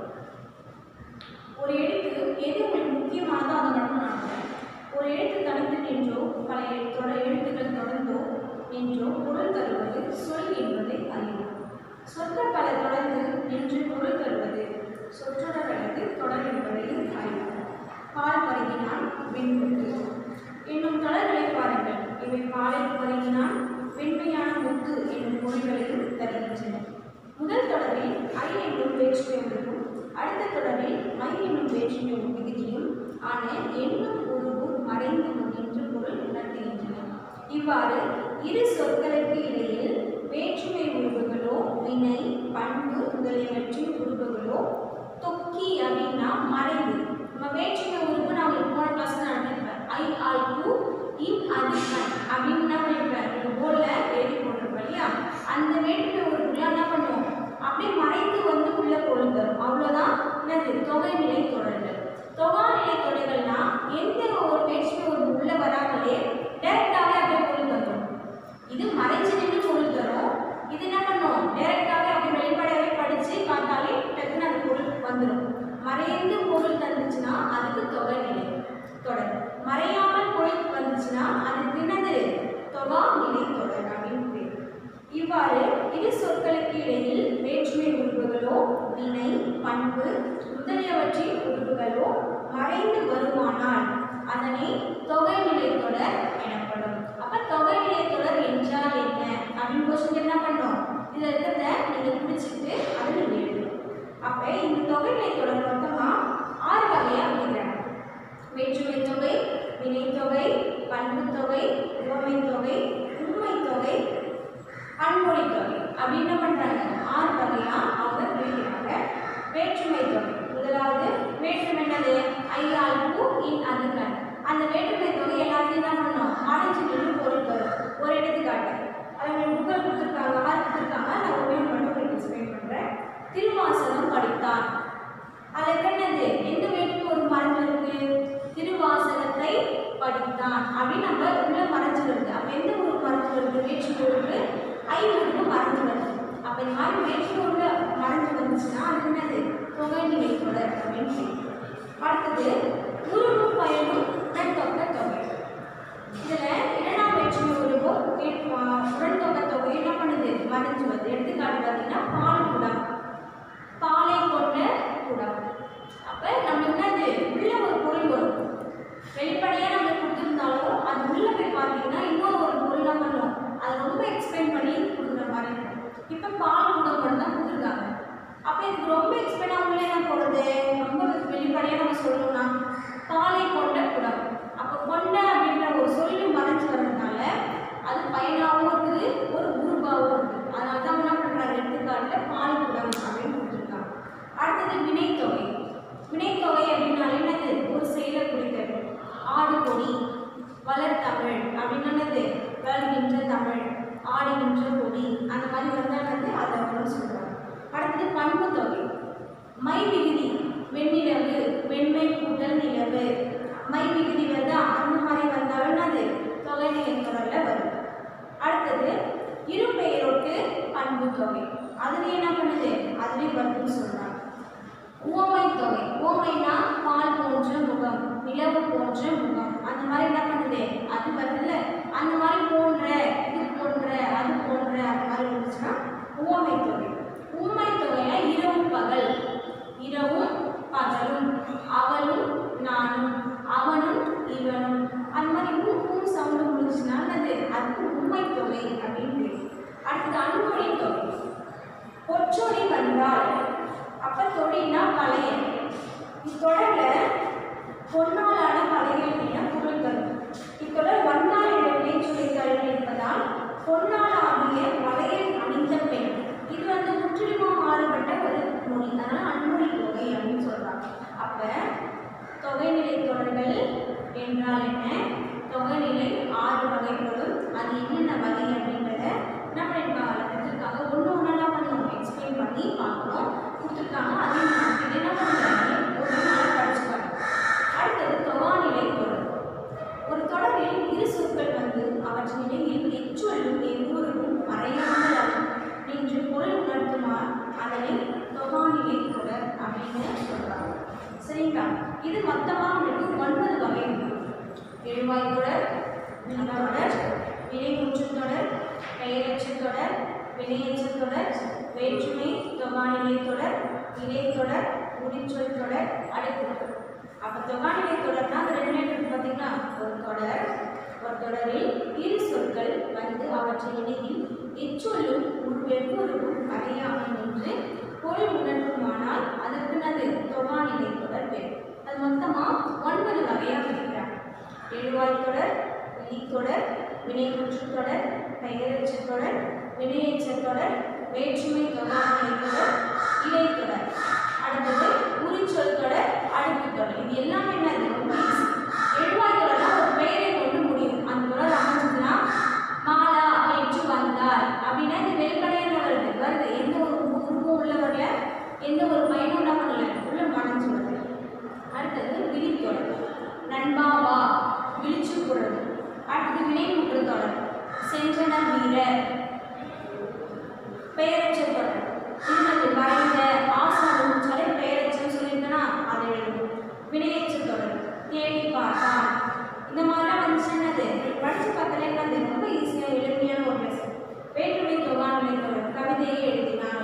ஒரு எழுத்து எது உங்களுக்கு முக்கியமானதோ அதை மட்டும் நடத்துறேன் ஒரு எழுத்து தனித்து நின்றோ பல எழு- தொடர் எழுத்துக்கள் தொடர்ந்தோ நின்றோ பொருள் தருவது சொல் என்பதை அறிவோம் சொற்கள் பல தொடர்ந்து நின்று பொருள் தருவது சொற்றொடர் அல்லது தொடர் என்பதையும் அறிவோம் பால் பருகினால் வெண்முத்து என்னும் தொடர்களை பாருங்கள் இவை பாலில் பருகினால் வெண்மையான முத்து என்னும் பொருள்களையும் தருகின்றன முதல் தொடரில் ஐ என்னும் வேற்றுமை உருவும் அடுத்த தொடரில் மை என்னும் வேற்றுமை விகுதியும் ஆன என்னும் உருவும் மறைந்து நின்று பொருள் உணர்த்துகின்றன இவ்வாறு இரு சொற்களுக்கு இடையில் வேற்றுமை உருவுகளோ வினை பண்பு முதலியவற்றின் உருவுகளோ தொக்கி அப்படின்னா மறைவு நம்ம வேற்றுமை உறுப்பு நான் உங்களுக்கு போன கிளாஸ் நடத்திருப்பேன் ஐ ஆல் கு இன் அது கண் அப்படின்னு என்ன பண்ணிருப்பேன் இந்த போர்டில் எழுதி போட்டிருப்பேன் இல்லையா அந்த வேற்றுமை உறுப்புல என்ன பண்ணுவோம் அப்படியே மறைந்து வந்து உள்ள பொருள் தரும் அவ்வளோதான் என்னது தொகைநிலை தொடர்கள் தொகாநிலை தொடர்கள்னா எந்த ஒரு வேற்றுமை உறுப்பு உள்ள வராமலே டைரக்டாகவே அப்படியே பொருள் தரும் இது மறைஞ்சு நின்று பொருள் தரும் இது என்ன பண்ணும் டைரக்டாகவே அப்படி வெளிப்படையாகவே படித்து பார்த்தாலே டக்குன்னு அந்த பொருள் வந்துடும் மறைந்து பொருள் தந்துச்சுன்னா அதுக்கு தொகைநிலை தொடர் மறையாமல் பொருள் வந்துச்சுன்னா அதுக்கு என்னது தொகா நிலை தொடர் அப்படின்னு பேர் இவ்வாறு இரு சொற்களுக்கு இடையில் வேற்றுமை உறுப்புகளோ வினை பண்பு முதலியவற்றின் உறுப்புகளோ மறைந்து வருமானால் அதனை தொகைநிலை தொடர் எனப்படும் அப்ப தொகைநிலை தொடர் என்றால் என்ன அப்படின்னு கொஸ்டின் என்ன பண்ணோம் இதுல இருக்கிறத நீங்க பிடிச்சிட்டு அதை நீங்க எழுதணும் அப்ப இந்த தொகைநிலை தொடர் மொத்தமா ஆறு வகையா பிரிக்கிறாங்க வேற்றுமை தொகை வினைத்தொகை பண்புத்தொகை உவமை தொகை உண்மை தொகை அன்மொழி தொகை அப்படி என்ன பண்றாங்க ஆறு வகையா அவங்க பிரிக்கிறாங்க வேற்றுமை தொகை முதலாவது வேற்றுமை என்னது ஐயால் பூ இன் அதுக்கண் அந்த வேற்றுமை தொகை எல்லாத்தையும் தான் பண்ணோம் மறைஞ்சு நின்று பொருள் வரும் ஒரு எடுத்துக்காட்டு அதை உங்களுக்கு புக்கில் கொடுத்துருக்காங்க ஆறு கொடுத்துருக்காங்க நான் ஒரே ஒன்று மட்டும் உங்களுக்கு எக்ஸ்பிளைன் பண்ணுறேன் திருவாசகம் படித்தான் அதில் என்னது எந்த வேற்றுமை ஒரு மறைஞ்சு இருக்கு திருவாசகத்தை படித்தான் அப்படின்னு நம்ம உள்ள மறைஞ்சு வருது அப்போ எந்த ஊருக்கு மறைஞ்சு வருது வேற்றுமை உறுப்பு ஐ உறுப்பு மறைஞ்சு வருது அப்போ இந்த மாதிரி வேற்றுமை உறுப்பு மறைஞ்சு வந்துச்சுன்னா அது என்னது தொகைநிலை தொடர் அப்படின்னு சொல்லுவோம் அடுத்தது உருவும் பயனும் உடன்தொக்க தொகை இதில் இரண்டாம் வேற்றுமை உருவோ உடன்தொக்க தொகை என்ன பண்ணுது மறைஞ்சு வருது எடுத்துக்காட்டு பார்த்தீங்கன்னா பால் குடம் பாலை கொண்ட குடம் அப்போ நம்ம என்னது உள்ள ஒரு பொருள் வரும் வெளிப்படையாக நம்ம கொடுத்துருந்தாலும் அது உள்ள போய் பார்த்தீங்கன்னா இன்னொரு ஒரு பொருள் தான் பண்ணும் அதை ரொம்ப எக்ஸ்பிளைன் பண்ணி கொடுக்குற மாதிரி இருக்கும் இப்போ பால் குடம் மட்டும் தான் கொடுத்துருக்காங்க அப்போ இதுக்கு ரொம்ப எக்ஸ்பிளைன் ஆகல என்ன போகிறது ரொம்ப வெளிப்படையாக நம்ம சொல்லணும்னா பாலை கொண்ட குடம் அப்போ கொண்ட அப்படின்ற ஒரு சொல்லி மறைஞ்சு வர்றதுனால அது பயனாகவும் இருக்குது ஒரு உருவாகவும் இருக்குது அதனால தான் என்ன பண்ணுறாங்க எடுத்துக்காட்டில் பால் குடம் அப்படின்னு கொடுத்துருக்காங்க அடுத்தது வினைத்தொகை வினைத்தொகை அப்படின்னாலே என்னது ஒரு செயலை குறித்தது ஆடு கொடி வளர்த்தமிழ் அப்படின்னு என்னது வளர்கின்ற தமிழ் ஆடுகின்ற கொடி அந்த மாதிரி வந்தால் வந்து அதை வந்து சொல்கிறாங்க அடுத்தது பண்பு தொகை மை விகுதி வெண்ணிலவு வெண்மை கூட்டல் நிலவு மை விகுதி வந்து அந்த மாதிரி வந்தாலும் என்னது தொகைநிலை தொடரில் வரும் அடுத்தது இரு பெயரோட்டு பண்பு தொகை அதுலேயும் என்ன பண்ணுது அதுலேயும் வருதுன்னு சொல்கிறாங்க உவமை தொகை உவமைனா பால் போன்ற முகம் நிலவு போன்ற முகம் அந்த மாதிரி என்ன பண்ணுது அது வருதுல்ல அந்த மாதிரி போன்ற இது போன்ற அது போன்ற அந்த மாதிரி இருந்துச்சுன்னா உவமை தொகை உவமை தொகையில இரவும் பகல் இரவும் பகலும் அவளும் நானும் அவனும் இவனும் அந்த மாதிரி ஊம் ஊம் சவுண்டு முடிஞ்சுன்னா அது அதுக்கு உண்மை தொகை அப்படின்னு பேரு. அடுத்தது அன்பொழி தொகை பொற்றொடி வந்தால் அப்ப தொடினா பழையன் இத்தொடரில் பொன்னாலான பழையன் என பொருள் தரும் இத்தொடர் வந்தால் என்ற வினைச்சுரைகள் இருப்பதால் பொன்னால் ஆகிய வளையல் அணிந்த பெண் இது வந்து முற்றிலுமாக மாறுபட்ட ஒரு மொழி அதனால் அன்மொழி தொகை அப்படின்னு சொல்றாங்க அப்ப தொகைநிலை தொடர்கள் என்றால் என்ன தொகைநிலை ஆறு வகைப்படும் அது என்னென்ன வகை அப்படின்றத என்ன பண்ணியிருக்காங்க அதில் கொடுத்துருக்காங்க ஒன்று ஒன்றா பண்ணணும் எக்ஸ்பிளைன் பண்ணி பார்க்கணும் கொடுத்துருக்காங்க அதையும் நம்ம என்ன பண்ணுறாங்க ஒரு நாள் படிச்சுப்பாங்க அடுத்தது தொகாநிலை தொடர் ஒரு தொடரில் இரு சொற்கள் வந்து அவற்றின் இடையில் எச்சொல்லும் எவ்வொருவரும் மறையாமல் நின்று பொருள் உணர்த்துமார் அதனை தொகாநிலை தொடர் அப்படின்னு சொல்றாங்க சரிங்களா இது மொத்தமாக உங்களுக்கு ஒன்பது வகை இருக்கு எழுவாய் தொடர் தொடர் வினைமுற்று தொடர் பெயரச்சு தொடர் வினையச்சு தொடர் வேற்றுமை தொகாநிலை தொடர் இடைத்தொடர் முடிச்சொல் தொடர் அடைப்பு தொடர் அப்போ தொகாநிலை தொடர்னா அது ரெண்டு இருக்கு பார்த்தீங்களா ஒரு தொடர் ஒரு தொடரில் இரு சொற்கள் வந்து அவற்றின் இடையில் எச்சொல்லும் ஒரு வெவ்வொருவும் அறியாமல் நின்று பொருள் உணர்வுமானால் அதற்கு அது தொகாநிலை தொடர் பேர் அது மொத்தமாக ஒன்பது வகையாக பிரிக்கிறாங்க எழுவாய் தொடர் விழித்தொடர் வினைமுற்று தொடர் பெயரச்சு தொடர் வினையச்ச தொடர் வேற்றுமை தொகாநிலை தொடர் இடைத்தொடர் அடுத்தது உரிச்சொல் தொடர் அடுக்கு தொடர் இது எல்லாமே என்னது ரொம்ப easy. எழுவாய் தொடர்னா ஒரு பெயரை கொண்டு முடியும் அந்த தொடர் அமைஞ்சதுன்னா மாலா ஏற்று வந்தார் அப்படின்னா இது வெளிப்படையான வருது வருது எந்த ஒரு உருவம் உள்ள வரல எந்த ஒரு பயனும் என்ன பண்ணல உள்ள மறைஞ்சு வருது அடுத்தது விழித்தொடர் நண்பா வா விழிச்சு குரல் அடுத்தது வினைமுற்று தொடர் சென்றனர் வீரர் பெயரச்ச தொடர் திருமதி வரைந்த ஆசனம் சொல்லி பெயரச்சம் சொல்லியிருந்தேன்னா அதை எழுதணும் வினையச்ச தொடர் தேடி பார்த்தான் இந்த மாதிரிலாம் வந்துச்சு என்னது படித்து பார்த்தாலே என்னது ரொம்ப ஈஸியாக எளிமையான ஒரு லெசன் வேற்றுமை தொகாநிலை தொடர் கவிதையை எழுதினான்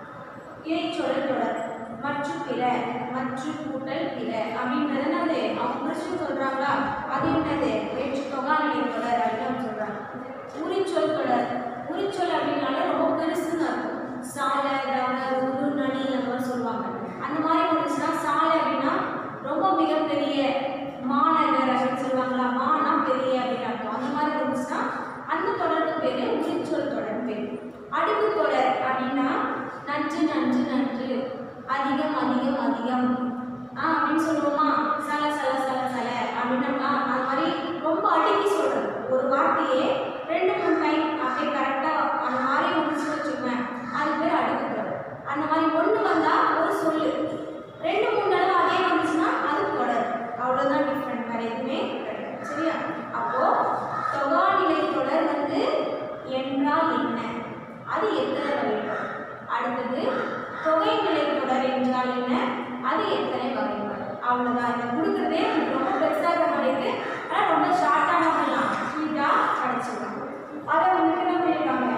இறைச்சொல் தொடர் மற்ற பிற மற்ற கூட்டல் பிற அப்படின்றது என்னது அவங்க முடிச்சு சொல்றாங்களா அது என்னது வேற்று தொகாநிலை தொடர் அப்படின்னு சொல்றாங்க உரிச்சொல் தொடர் உரிச்சொல் அப்படின்னாலே ரொம்ப பெருசுன்னு அர்த்தம் சாலை தவ உரு நனி அந்த மாதிரி சொல்லுவாங்க அந்த மாதிரி வந்துச்சுன்னா சாலை அப்படின்னா ரொம்ப மிகப்பெரிய மாநகர் அப்படின்னு சொல்லுவாங்களா மானா பெரிய அப்படின்னு அர்த்தம் அந்த மாதிரி இருந்துச்சுன்னா அந்த தொடருக்கு பேரு உரிச்சொல் தொடர் பேர் அடுக்கு தொடர் அப்படின்னா நன்று நன்று நன்று அதிகம் அதிகம் அதிகம் ஆ அப்படின்னு சொல்லுவோமா சல சல சல சல அப்படின்னா அது மாதிரி ரொம்ப அடுக்கி சொல்றது ஒரு வார்த்தையே ரெண்டு மூணு டைம் அப்படியே கரெக்டாக அந்த மாதிரி முடிச்சு வச்சுக்குவேன் அது பேர் அடுக்கு தொடர் அந்த மாதிரி ஒன்று வந்தால் ஒரு சொல்லு ரெண்டு மூணு தடவை அதே வந்துச்சுன்னா அது தொடர் அவ்வளோதான் டிஃப்ரெண்ட் வேறு எதுவுமே கிடையாது சரியா அப்போ தொகாநிலை தொடர் வந்து என்றால் என்ன அது எத்தனை வகைப்படும் அடுத்தது தொகைநிலை தொடர் என்றால் என்ன அது எத்தனை வகைப்படும் அவ்வளோதான் இதை கொடுக்குறதே உங்களுக்கு ரொம்ப பெருசாக மாட்டேங்குது ஆனால் ரொம்ப ஷார்ட்டான பண்ணலாம் ஸ்வீட்டாக படிச்சுக்கலாம் அதை உங்களுக்கு என்ன பண்ணியிருக்காங்க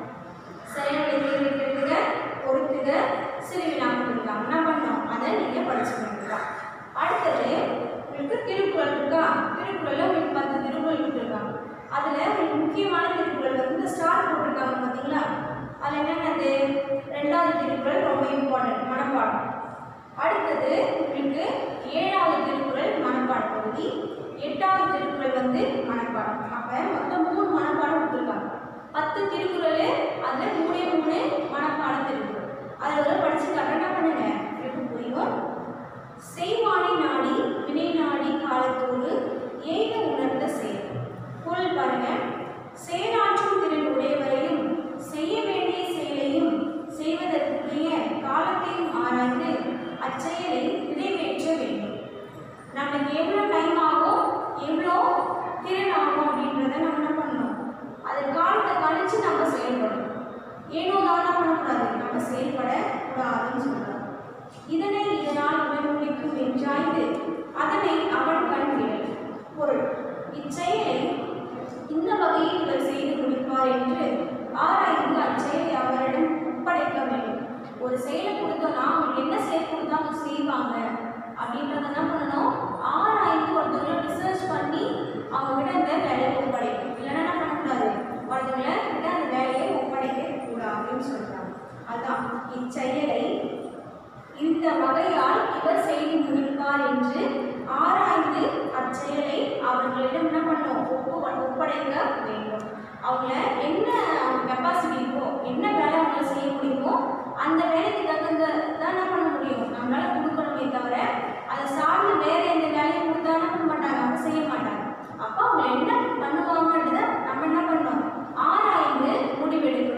சரியான தேர்வு கேட்டுக பொறுத்துக சிறுவினா கொடுத்துருக்காங்க என்ன பண்ணோம் அதை நீங்கள் படிச்சு பண்ணிக்கலாம் அடுத்தது உங்களுக்கு திருக்குறள் இருக்கா திருக்குறளில் உங்களுக்கு பத்து திருக்குறள் கொடுத்துருக்காங்க அதில் உங்களுக்கு முக்கியமான திருக்குறள் வந்து இந்த ஸ்டார் போட்டிருக்காங்க பார்த்தீங்களா அதில் என்னென்னது ரெண்டாவது திருக்குறள் ரொம்ப இம்பார்ட்டன்ட் மனப்பாடம் அடுத்தது உங்களுக்கு ஏழாவது திருக்குறள் மனப்பாட பகுதி எட்டாவது திருக்குறள் வந்து மனப்பாடம் அப்போ மொத்தம் மூணு மனப்பாடம் கொடுத்துருக்காங்க பத்து திருக்குறள் அதில் மூணே மூணு மனப்பாட திருக்குறள் அதில் ஒரு படிச்சு காட்ட என்ன பண்ணுங்க எனக்கு புரியும் செய்வானை நாடி வினை நாடி காலத்தோடு ஏக உணர்ந்த செயல் பொருள் பாருங்க செயலாற்றும் திறன் உடையவரையும் செய்ய வேண்டிய செயலையும் செய்வதற்குரிய காலத்தையும் ஆராய்ந்து அச்செயலை நிறைவேற்ற வேண்டும் நமக்கு எவ்வளோ டைம் ஆகும் எவ்வளோ திறன் ஆகும் அப்படின்றத நம்ம என்ன பண்ணணும் அது காலத்தை கழிச்சு நம்ம செயல்படணும் ஏனோ தானோ பண்ணக்கூடாது நம்ம செயல்பட கூடாதுன்னு சொல்றாங்க இதனை இதனால் இவன் முடிக்கும் என்றாய்ந்து அதனை அவன் கண்கிறேன் பொருள் இச்செயலை இந்த வகையில் இவர் செய்து முடிப்பார் என்று ஆராய்ந்து அச்செயலை அவரிடம் ஒப்படைக்க வேண்டும் ஒரு செயலை கொடுத்தோம்னா அவங்க என்ன செயல் கொடுத்தா அவங்க செய்வாங்க அப்படின்றத என்ன பண்ணணும் ஆராய்ந்து ஒருத்தவங்களை ரிசர்ச் பண்ணி அவங்க கிட்ட அந்த வேலையை ஒப்படைக்கணும் இல்லைன்னா என்ன பண்ணக்கூடாது ஒருத்தவங்களை கிட்ட அந்த வேலையை ஒப்படைக்க கூடாதுன்னு சொல்றாங்க அதான் இச்செயலை இந்த வகையால் இவர் செய்து முடிப்பார் என்று ஆராய்ந்து அச்செயலை அவர்களிடம் என்ன பண்ணும் ஒப்பு ஒப்படைக்க வேண்டும் அவங்கள என்ன அவங்க கெப்பாசிட்டி இருக்கோ என்ன வேலை அவங்களால செய்ய முடியுமோ அந்த வேலைக்கு தகுந்த தான் என்ன பண்ண முடியும் நம்மளால கொடுக்கணுமே தவிர அதை சார்ந்து வேற எந்த வேலையும் கொடுத்தா என்ன பண்ண மாட்டாங்க அவங்க செய்ய மாட்டாங்க அப்போ அவங்க என்ன பண்ணுவாங்கன்றத நம்ம என்ன பண்ணணும் ஆராய்ந்து முடிவெடுக்கணும்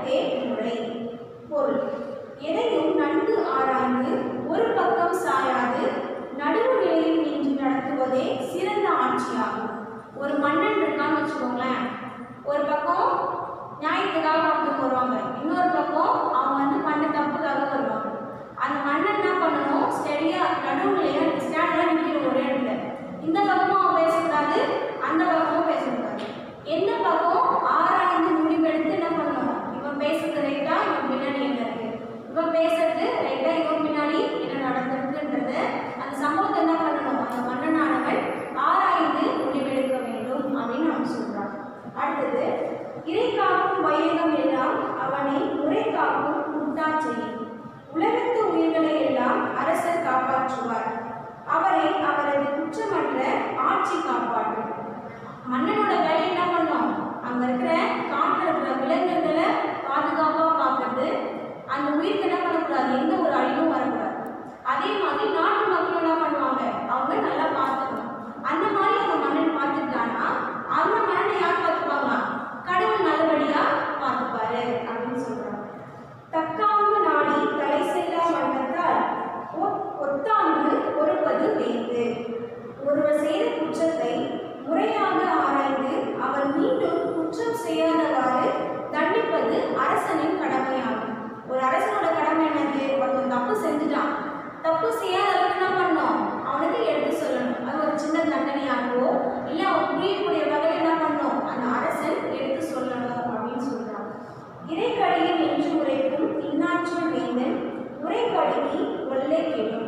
தேன்முறை பொருள் எதையும் நன்கு ஆராய்ந்து ஒரு பக்கம் சாயாது நடுவு நிலையில் நின்று நடத்துவதே சிறந்த ஆட்சியாகும் ஒரு மன்னன் இருக்கான்னு வச்சுக்கோங்களேன் ஒரு பக்கம் நியாயத்துக்காக ஒருத்தவங்க வருவாங்க இன்னொரு பக்கம் அவங்க வந்து பண்ண தப்புக்காக வருவாங்க அந்த மன்னன் என்ன பண்ணணும் ஸ்டெடியாக நடுவுலையே ஸ்டாண்டர்டாக நிற்கணும் ஒரே இடத்துல இந்த பக்கமும் அவன் பேசக்கூடாது அந்த பக்கமும் பேசக்கூடாது எந்த பக்கம் ஆராய்ந்து முடிவெடுத்து என்ன பண்ணணும் இவன் பேசுறது ரைட்டா இவன் பின்னாடி என்ன இருக்கு இவன் பேசுறது ரைட்டா இவன் பின்னாடி என்ன நடந்திருக்குன்றது அந்த சம்பவத்தை என்ன பண்ணணும் அந்த மன்னனானவன் ஆராய்ந்து முடிவெடுக்க வேண்டும் அப்படின்னு அவன் சொல்றான் அடுத்தது இறை காக்கும் வையகம் எல்லாம் அவனை முறை காக்கும் முட்டா செய்யும் உலகத்து உயிர்களை எல்லாம் அரசர் காப்பாற்றுவார் அவரை அவரது குற்றமற்ற ஆட்சி காப்பாற்றும் மன்னனோட வேலை என்ன பண்ணோம் அங்க இருக்கிற காட்டுல இருக்கிற விலங்குகளை பாதுகாப்பா பார்க்கறது அந்த உயிருக்கு என்ன பண்ணக்கூடாது எந்த ஒரு அழிவும் வரக்கூடாது அதே மாதிரி நாட்டு மக்கள் என்ன பண்ணுவாங்க அவங்க நல்லா பார்த்துக்கணும் அந்த மாதிரி அந்த மன்னன் பார்த்துக்கிட்டானா அந்த மன்னனை யார் பார்த்துப்பாங்க கடவுள் நல்லபடியா பார்த்துப்பாரு அப்படின்னு சொல்றாங்க தக்காங்கு நாடி தலை செல்லா வண்ணத்தால் ஒ- ஒத்தாங்கு பொறுப்பது வேந்து ஒருவர் செய்த குற்றத்தை முறையாக ஆராய்ந்து அவர் மீண்டும் குற்றம் செய்யாதவாறு தண்டிப்பது அரசனின் கடமையாகும் ஒரு அரசனோட கடமை என்னது ஒருத்தன் தப்பு செஞ்சுட்டான் தப்பு செய்யாத அளவுக்கு என்ன பண்ணணும் அவனுக்கு எடுத்து சொல்லணும் அது ஒரு சின்ன தண்டனையாகவோ இல்லை அவன் புரியக்கூடிய வகையில் என்ன பண்ணணும் அந்த அரசன் எடுத்து சொல்லணும் அப்படின்னு சொல்றாங்க இறைக்கடியில் என்று உரைக்கும் இன்னாற்றல் வேந்தன் உரைக்கடுகி ஒல்லை கேடும்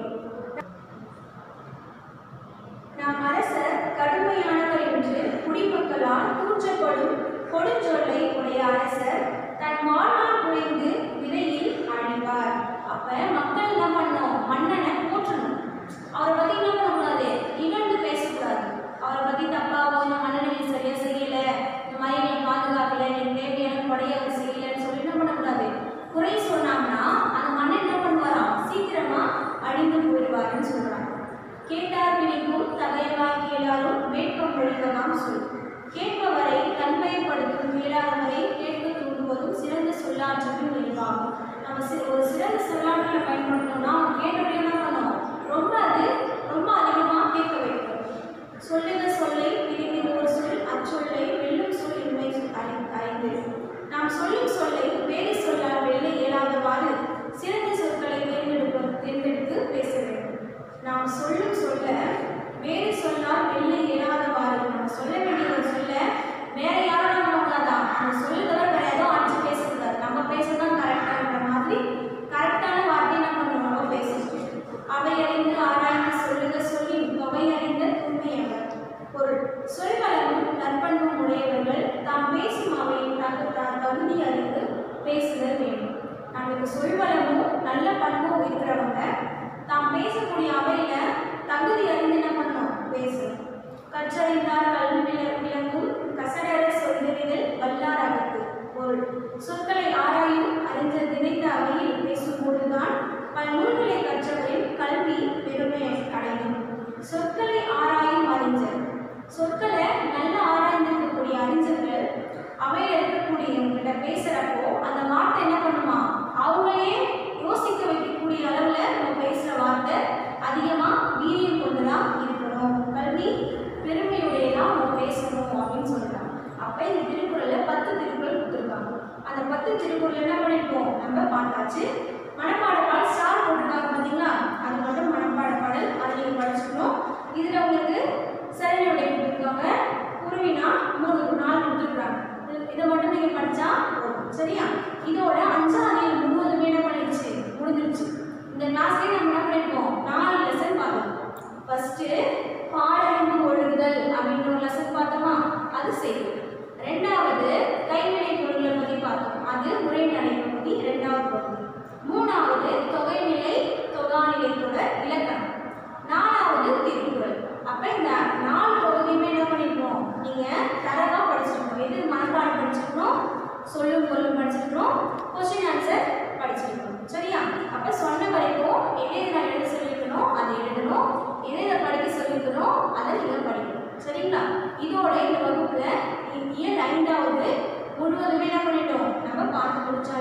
நம் அரசர் கடுமையானவர் என்று குடிமக்களால் தூற்றப்படும் கொடுஞ்சொல்லை உடைய அரசர் தன் வாழ்நாள் குறைந்து விரையில் அழிவார் அப்ப மக்கள் என்ன பண்ணணும் மன்னனை போற்றணும் அவரை பத்தி என்ன பண்ணக்கூடாது இகழ்ந்து பேசக்கூடாது அவரை பத்தி தப்பாவோ இந்த மன்னனை நீ சரியா செய்யல இந்த மாதிரி நீ பாதுகாக்கல நீ தேவையான படையை அவர் செய்யலன்னு சொல்லி என்ன பண்ணக்கூடாது குறை சொன்னாங்கன்னா அந்த மன்னன் என்ன பண்ணுவாராம் சீக்கிரமா அழிந்து போயிடுவாருன்னு சொல்றாங்க கேட்டார் பிடிக்கும் தகையவாய் கேளாரும் வேட்கம் ஒழிவதாம் சொல் கேட்பவரை தன்மைப்படுத்தும் கேளாதவரை கேட்க தூண்டுவதும் சிறந்த சொல்லாற்றலின் விளைவாகும் நம்ம சி- ஒரு சிறந்த சொல்லாற்றலை பயன்படுத்தணும்னா அவன் கேட்டோடனே என்ன பண்ணணும் ரொம்ப அது ரொம்ப அதிகமாக கேட்க வைக்கணும் சொல்லுக சொல்லை பிரிந்து ஒரு சொல் அச்சொல்லை வெல்லும் சொல் இன்மை அறி- அறிந்து நாம் சொல்லும் சொல்லை வேறு சொல்லால் வெல்ல இயலாதவாறு சிறந்த சொற்களை தேர்ந்தெடுப்ப தேர்ந்தெடுத்து பேச வேண்டும் நாம் சொல்லும் சொல்ல வேறு சொல்லால் வெல்ல இயலாதவாறு நம்ம சொல்ல வேண்டிய ஒரு சொல்ல வேற யாரும் பண்ணக்கூடாதா அந்த சொல்ல தவிர வேற ஏதோ அடிச்சு பேசக்கூடாது நம்ம பேசதான் கரெக்டான்ற மாதிரி கரெக்டான வார்த்தை நம்ம நம்ம பேசணும் அவை அறிந்து ஆராய்ந்து சொல்லுக சொல்லி தொகை அறிந்த தூய்மையவர் பொருள் சொல்வளமும் நற்பண்பும் உடையவர்கள் தாம் பேசும் அவையின் தகு த- தகுதி அறிந்து பேசுதல் வேண்டும் நமக்கு சொல்வளமும் நல்ல பண்பும் இருக்கிறவங்க தாம் பேசக்கூடிய அவையில தகுதி அறிந்து என்ன பண்ணணும் பேசணும் கற்றறிந்தார் கல்வி விள- விளங்கும் கசடர சொல்லுதல் வல்லார் அகத்து பொருள் சொற்களை ஆராயும் அறிஞர் நினைத்த அவையில் பேசும்போதுதான் பல நூல்களை கற்றவரின் கல்வி பெருமை அடையும் சொற்களை ஆராயும் அறிஞர் சொற்களை நல்லா ஆராய்ந்திருக்கக்கூடிய அறிஞர்கள் அவையில் இருக்கக்கூடியவங்கிட்ட பேசுறப்போ அந்த வார்த்தை என்ன பண்ணுமா அவங்களே யோசிக்க வைக்கக்கூடிய அளவில் நம்ம பேசுகிற வார்த்தை அதிகமாக வீரியம் கொண்டுதான் இருக்கணும் கல்வி பெருமையுடையதான் நம்ம பேசணும் அப்படின்னு சொல்றாங்க அப்போ இந்த திருக்குறளில் பத்து திருக்குறள் கொடுத்துருக்காங்க அந்த பத்து திருக்குறள் என்ன பண்ணிருக்கோம் நம்ம பார்த்தாச்சு மனப்பாட பாடல் ஸ்டார் போட்டிருக்காங்க பார்த்தீங்களா அது மட்டும் மனப்பாட பாடல் அதை நீங்கள் படிச்சுக்கணும் இதில் உங்களுக்கு சரிநிலை கொடுத்துருக்காங்க குருவினா மூணு நாள் கொடுத்துருக்காங்க இது- இதை மட்டும் நீங்கள் படித்தா போதும் சரியா இதோட அஞ்சாவது இயல் முழுவதுமே என்ன பண்ணிடுச்சு முடிஞ்சிருச்சு இந்த கிளாஸ்லேயே நம்ம என்ன பண்ணியிருக்கோம் நாலு லெசன் பார்த்தோம் ஃபஸ்ட்டு பாடறிந்து ஒழுகுதல் அப்படின்ற ஒரு லெசன் பார்த்தோமா அது செய்யும் ரெண்டாவது கைவினை பொருட்களை பற்றி பார்த்தோம் அது உரைநடை பகுதி ரெண்டாவது பகுதி மூணாவது தொகைநிலை தொகாநிலை தொடர் இலக்கணம் நாலாவது திருக்குறள் அப்போ இந்த நாலு பகுதியுமே என்ன பண்ணிருக்கோம் நீங்கள் தரவாக படிச்சிருக்கணும் எது மனப்பாடம் படிச்சிருக்கணும் சொல்லும் பொருளும் படிச்சிருக்கணும் கொஸ்டின் ஆன்சர் படிச்சிருக்கணும் சரியா அப்போ சொன்ன வரைக்கும் எதை எதை நான் எழுத சொல்லியிருக்கணும் அதை எழுதணும் எதை எதை படிக்க சொல்லியிருக்கணும் அதை நீங்கள் படிக்கணும் சரிங்களா இதோட இந்த வகுப்பில் இயல் ஐந்தாவது முழுவதுமே என்ன பண்ணிட்டோம் நம்ம பார்த்து முடிச்சோம்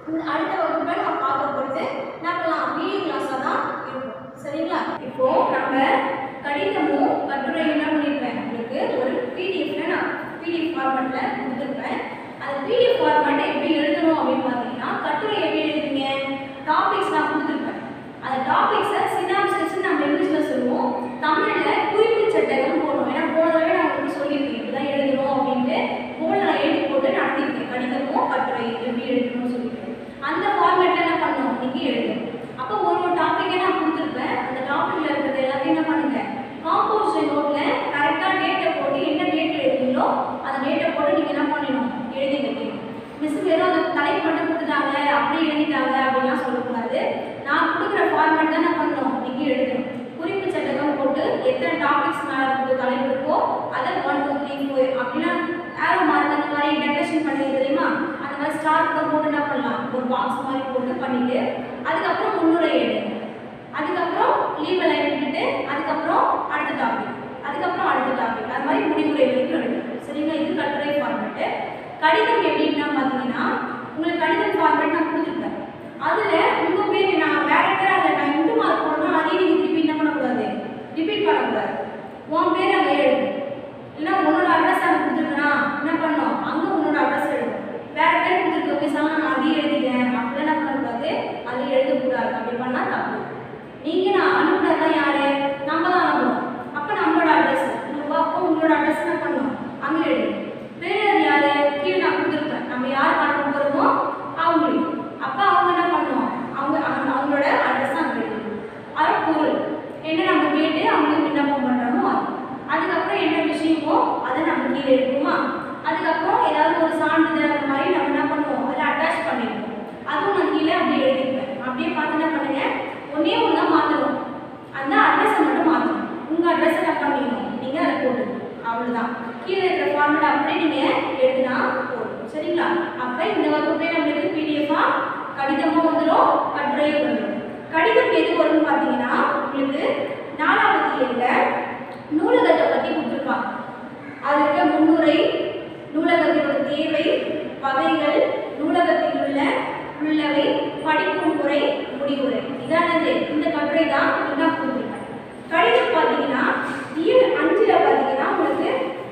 இந்த அடுத்த வகுப்பில் நம்ம பார்க்க போகிறது நம்மலாம் வீடியோ கிளாஸாக தான் இருக்கும் சரிங்களா இப்போ நம்ம கடிதமும் கட்டுரையும் என்ன பண்ணியிருப்பேன் உங்களுக்கு ஒரு பிடிஎஃப்ல நான் பிடிஎஃப் ஃபார்மேட்டில் கொடுத்துருப்பேன் அந்த பிடிஎஃப் ஃபார்மேட்டை எப்படி எழுதணும் அப்படின்னு பார்த்தீங்கன்னா கட்டுரை எப்படி எழுதுவீங்க டாபிக்ஸ் நான் கொடுத்துருப்பேன் அந்த டாபிக்ஸை சினாப்சிஸ் நம்ம இங்கிலீஷில் சொல்லுவோம் தமிழில் குறிப்பு சட்டகம் போடணும் ஏன்னா போன தடவை நான் உங்களுக்கு சொல்லியிருக்கேன் இப்படிதான் எழுதணும் அப்படின்ட்டு போர்டில் நான் எழுதி போட்டு நடத்திருக்கேன் கடிதமும் கட்டுரை எப்படி எழுதணும்னு சொல்லிட்டு அந்த ஃபார்மேட்டில் என்ன பண்ணணும் நீங்கள் எழுதணும் அப்போ ஒரு ஒரு டாப்பிக்கே நான் கொடுத்துருப்பேன் அந்த டாப்பிக்கில் இருக்கிறது எல்லாத்தையும் என்ன பண்ணுங்க காம்போசிஷன் நோட்டில் கரெக்டாக டேட்டை போட்டு என்ன டேட் எழுதுங்களோ அந்த டேட்டை போட்டு நீங்கள் என்ன பண்ணணும் எழுதி வைக்கணும் மிஸ் வெறும் அந்த தலைப்பு மட்டும் கொடுத்துட்டாங்க அப்படியே எழுதிட்டாங்க அப்படின்லாம் சொல்லக்கூடாது நான் கொடுக்குற ஃபார்மேட் தான் நான் பண்ணணும் நீங்கள் எழுதணும் குறிப்பு சட்டகம் போட்டு எத்தனை டாபிக்ஸ் மேலே இருக்குது தலைப்பு இருக்கோ அதை ஒன் டூ த்ரீ ஃபோர் அப்படிலாம் ஆரோ மார்க் அந்த மாதிரி டெக்கரேஷன் பண்ணி தெரியுமா அந்த மாதிரி ஸ்டார் கூட போட்டு என்ன பண்ணலாம் ஒரு பாக்ஸ் மாதிரி போட்டு பண்ணிட்டு அதுக்கப்புறம் முன்னுரை எழுதுங்க அதுக்கப்புறம் லீவ் லைன் விட்டுட்டு அதுக்கப்புறம் அடுத்த டாபிக் அதுக்கப்புறம் அடுத்த டாபிக் அது மாதிரி முடிவுரை வரைக்கும் எழுதணும் சரிங்களா இது கட்டுரை ஃபார்மேட்டு கடிதம் எப்படின்னா பார்த்தீங்கன்னா உங்களுக்கு கடிதம் ஃபார்மேட் நான் கொடுத்துருப்பேன் அதில் உங்கள் பேர் நான் வேற பேர் அதில் நான் இந்து மார்க் போடணும் அதையும் நீங்கள் திருப்பி என்ன பண்ணக்கூடாது ரிப்பீட் பண்ணக்கூடாது உன் பேர் அங்கே எழுது இல்லை உன்னோட அட்ரஸ் அங்கே கொடுத்துருக்கனா என்ன பண்ணணும் அங்கே உன்னோட அட்ரஸ் எழுதும் வேற பேர் கொடுத்துருக்க பேசாம நான் அதையும் எழுதிட்டேன் அப்படிலாம் என்ன பண்ணக்கூடாது அதை எழுதக்கூடாது அப்படி பண்ணால் தப்பு நீங்கள் நான் அனுப்புனதான் யாரு நம்ம தான் அனுப்பணும் அப்போ நம்மளோட அட்ரஸ் அப்போ உங்களோட அட்ரஸ் என்ன பண்ணணும் அங்கே எழுது பேர் யாரு கீழே நான் கொடுத்துருப்பேன் நம்ம யாருக்கு அனுப்ப போகிறோமோ அவங்களுக்கு அப்போ அவங்க என்ன பண்ணணும் அவங்க அவங்க- அவங்களோட அட்ரஸ் அங்கே எழுதணும் அது பொருள் என்ன நம்ம கேட்டு அவங்களுக்கு விண்ணப்பம் பண்ணுறோமோ அது அதுக்கப்புறம் என்ன விஷயமோ அதை நம்ம கீழே எழுதுவோமா அதுக்கப்புறம் ஏதாவது ஒரு சான்றிதழ் அந்த மாதிரி நம்ம என்ன பண்ணுவோம் அதை அட்டாச் பண்ணிடுவோம் அதுவும் நான் கீழே அப்படியே எழுதிப்பேன் அப்படியே பார்த்து என்ன பண்ணுங்க ஒன்றே ஒன்று தான் மாற்றணும் அந்த அட்ரஸை மட்டும் மாற்றணும் உங்கள் அட்ரஸை என்ன பண்ணிக்கணும் நீங்கள் அதை போட்டுக்கணும் அவ்வளோதான் கீழே இருக்கிற ஃபார்மேட் அப்படியே நீங்கள் எழுதினா போதும் சரிங்களா அப்போ இந்த வகுப்பே நம்மளுக்கு பிடிஎஃபாக கடிதமும் வந்துடும் கட்டுரையும் வந்துடும் கடிதம் எது வரும்னு பார்த்தீங்கன்னா உங்களுக்கு நாலாவது ஏழில் நூலகத்தை பற்றி கொடுத்துருப்பாங்க அதில் இருக்க முன்னுரை நூலகத்தினோட தேவை வகைகள் நூலகத்தில் உள்ள உள்ளவை படிப்பு முறை முடிவுரை இதானது இந்த கட்டுரை தான் நான் கொடுத்துருக்கேன் கடிதம் பார்த்தீங்கன்னா இயல் அஞ்சில் பார்த்தீங்கன்னா உங்களுக்கு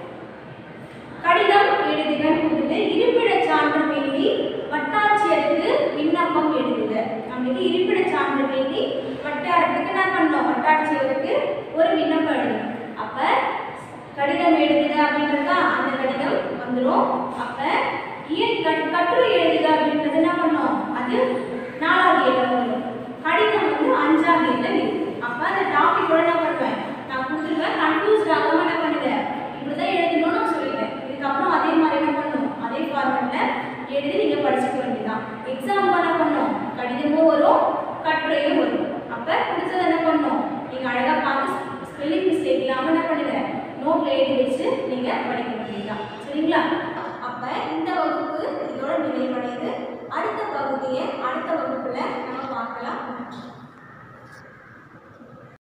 கடிதம் எழுதுகன்னு கொடுத்துட்டு இருப்பிடச் சான்று வேண்டி வட்டாட்சியருக்கு விண்ணப்பம் எழுதுக நம்மளுக்கு இருப்பிடச் சான்று வேண்டி வட்டாரத்துக்கு என்ன பண்ணோம் வட்டாட்சியருக்கு ஒரு விண்ணப்பம் எழுதணும் அப்ப கடிதம் எழுதுக அப்படின்றதா அந்த கடிதம் வந்துடும் அப்ப இயல் கட்- கட்டுரை எழுதுக அப்படின்றது என்ன பண்ணோம் அது நாலாவது ஏழு வந்துடும் கடிதம் வந்து அஞ்சாவது ஏழு இருக்கு அப்ப அந்த டாபிக்கோட என்ன பண்ணுவேன் நான் கொடுத்துருவேன் கன்ஃபியூஸ்ட் ஆகாம என்ன பண்ணுவேன் இப்படிதான் எழுதணும்னு நான் சொல்லிட்டேன் இதுக்கப்புறம் அதே மாதிரி என்ன பண்ணணும் அதே ஃபார்மேட்ல எழுதி நீங்க படிச்சுக்க வேண்டியதான் எக்ஸாம் என்ன பண்ணணும் கடிதமும் வரும் கட்டுரையும் வரும் அப்ப பிடிச்சது என்ன பண்ணணும் நீங்க அழகா பார்த்து ஸ்பெல்லிங் மிஸ்டேக் இல்லாம என்ன பண்ணுங்க நோட்ல எழுதி வச்சு நீங்க படிக்க வேண்டியதுதான் சரிங்களா அப்ப இந்த வகுப்பு இதோட நிறைவடையுது அடுத்த பகுதியை அடுத்த வகுப்புல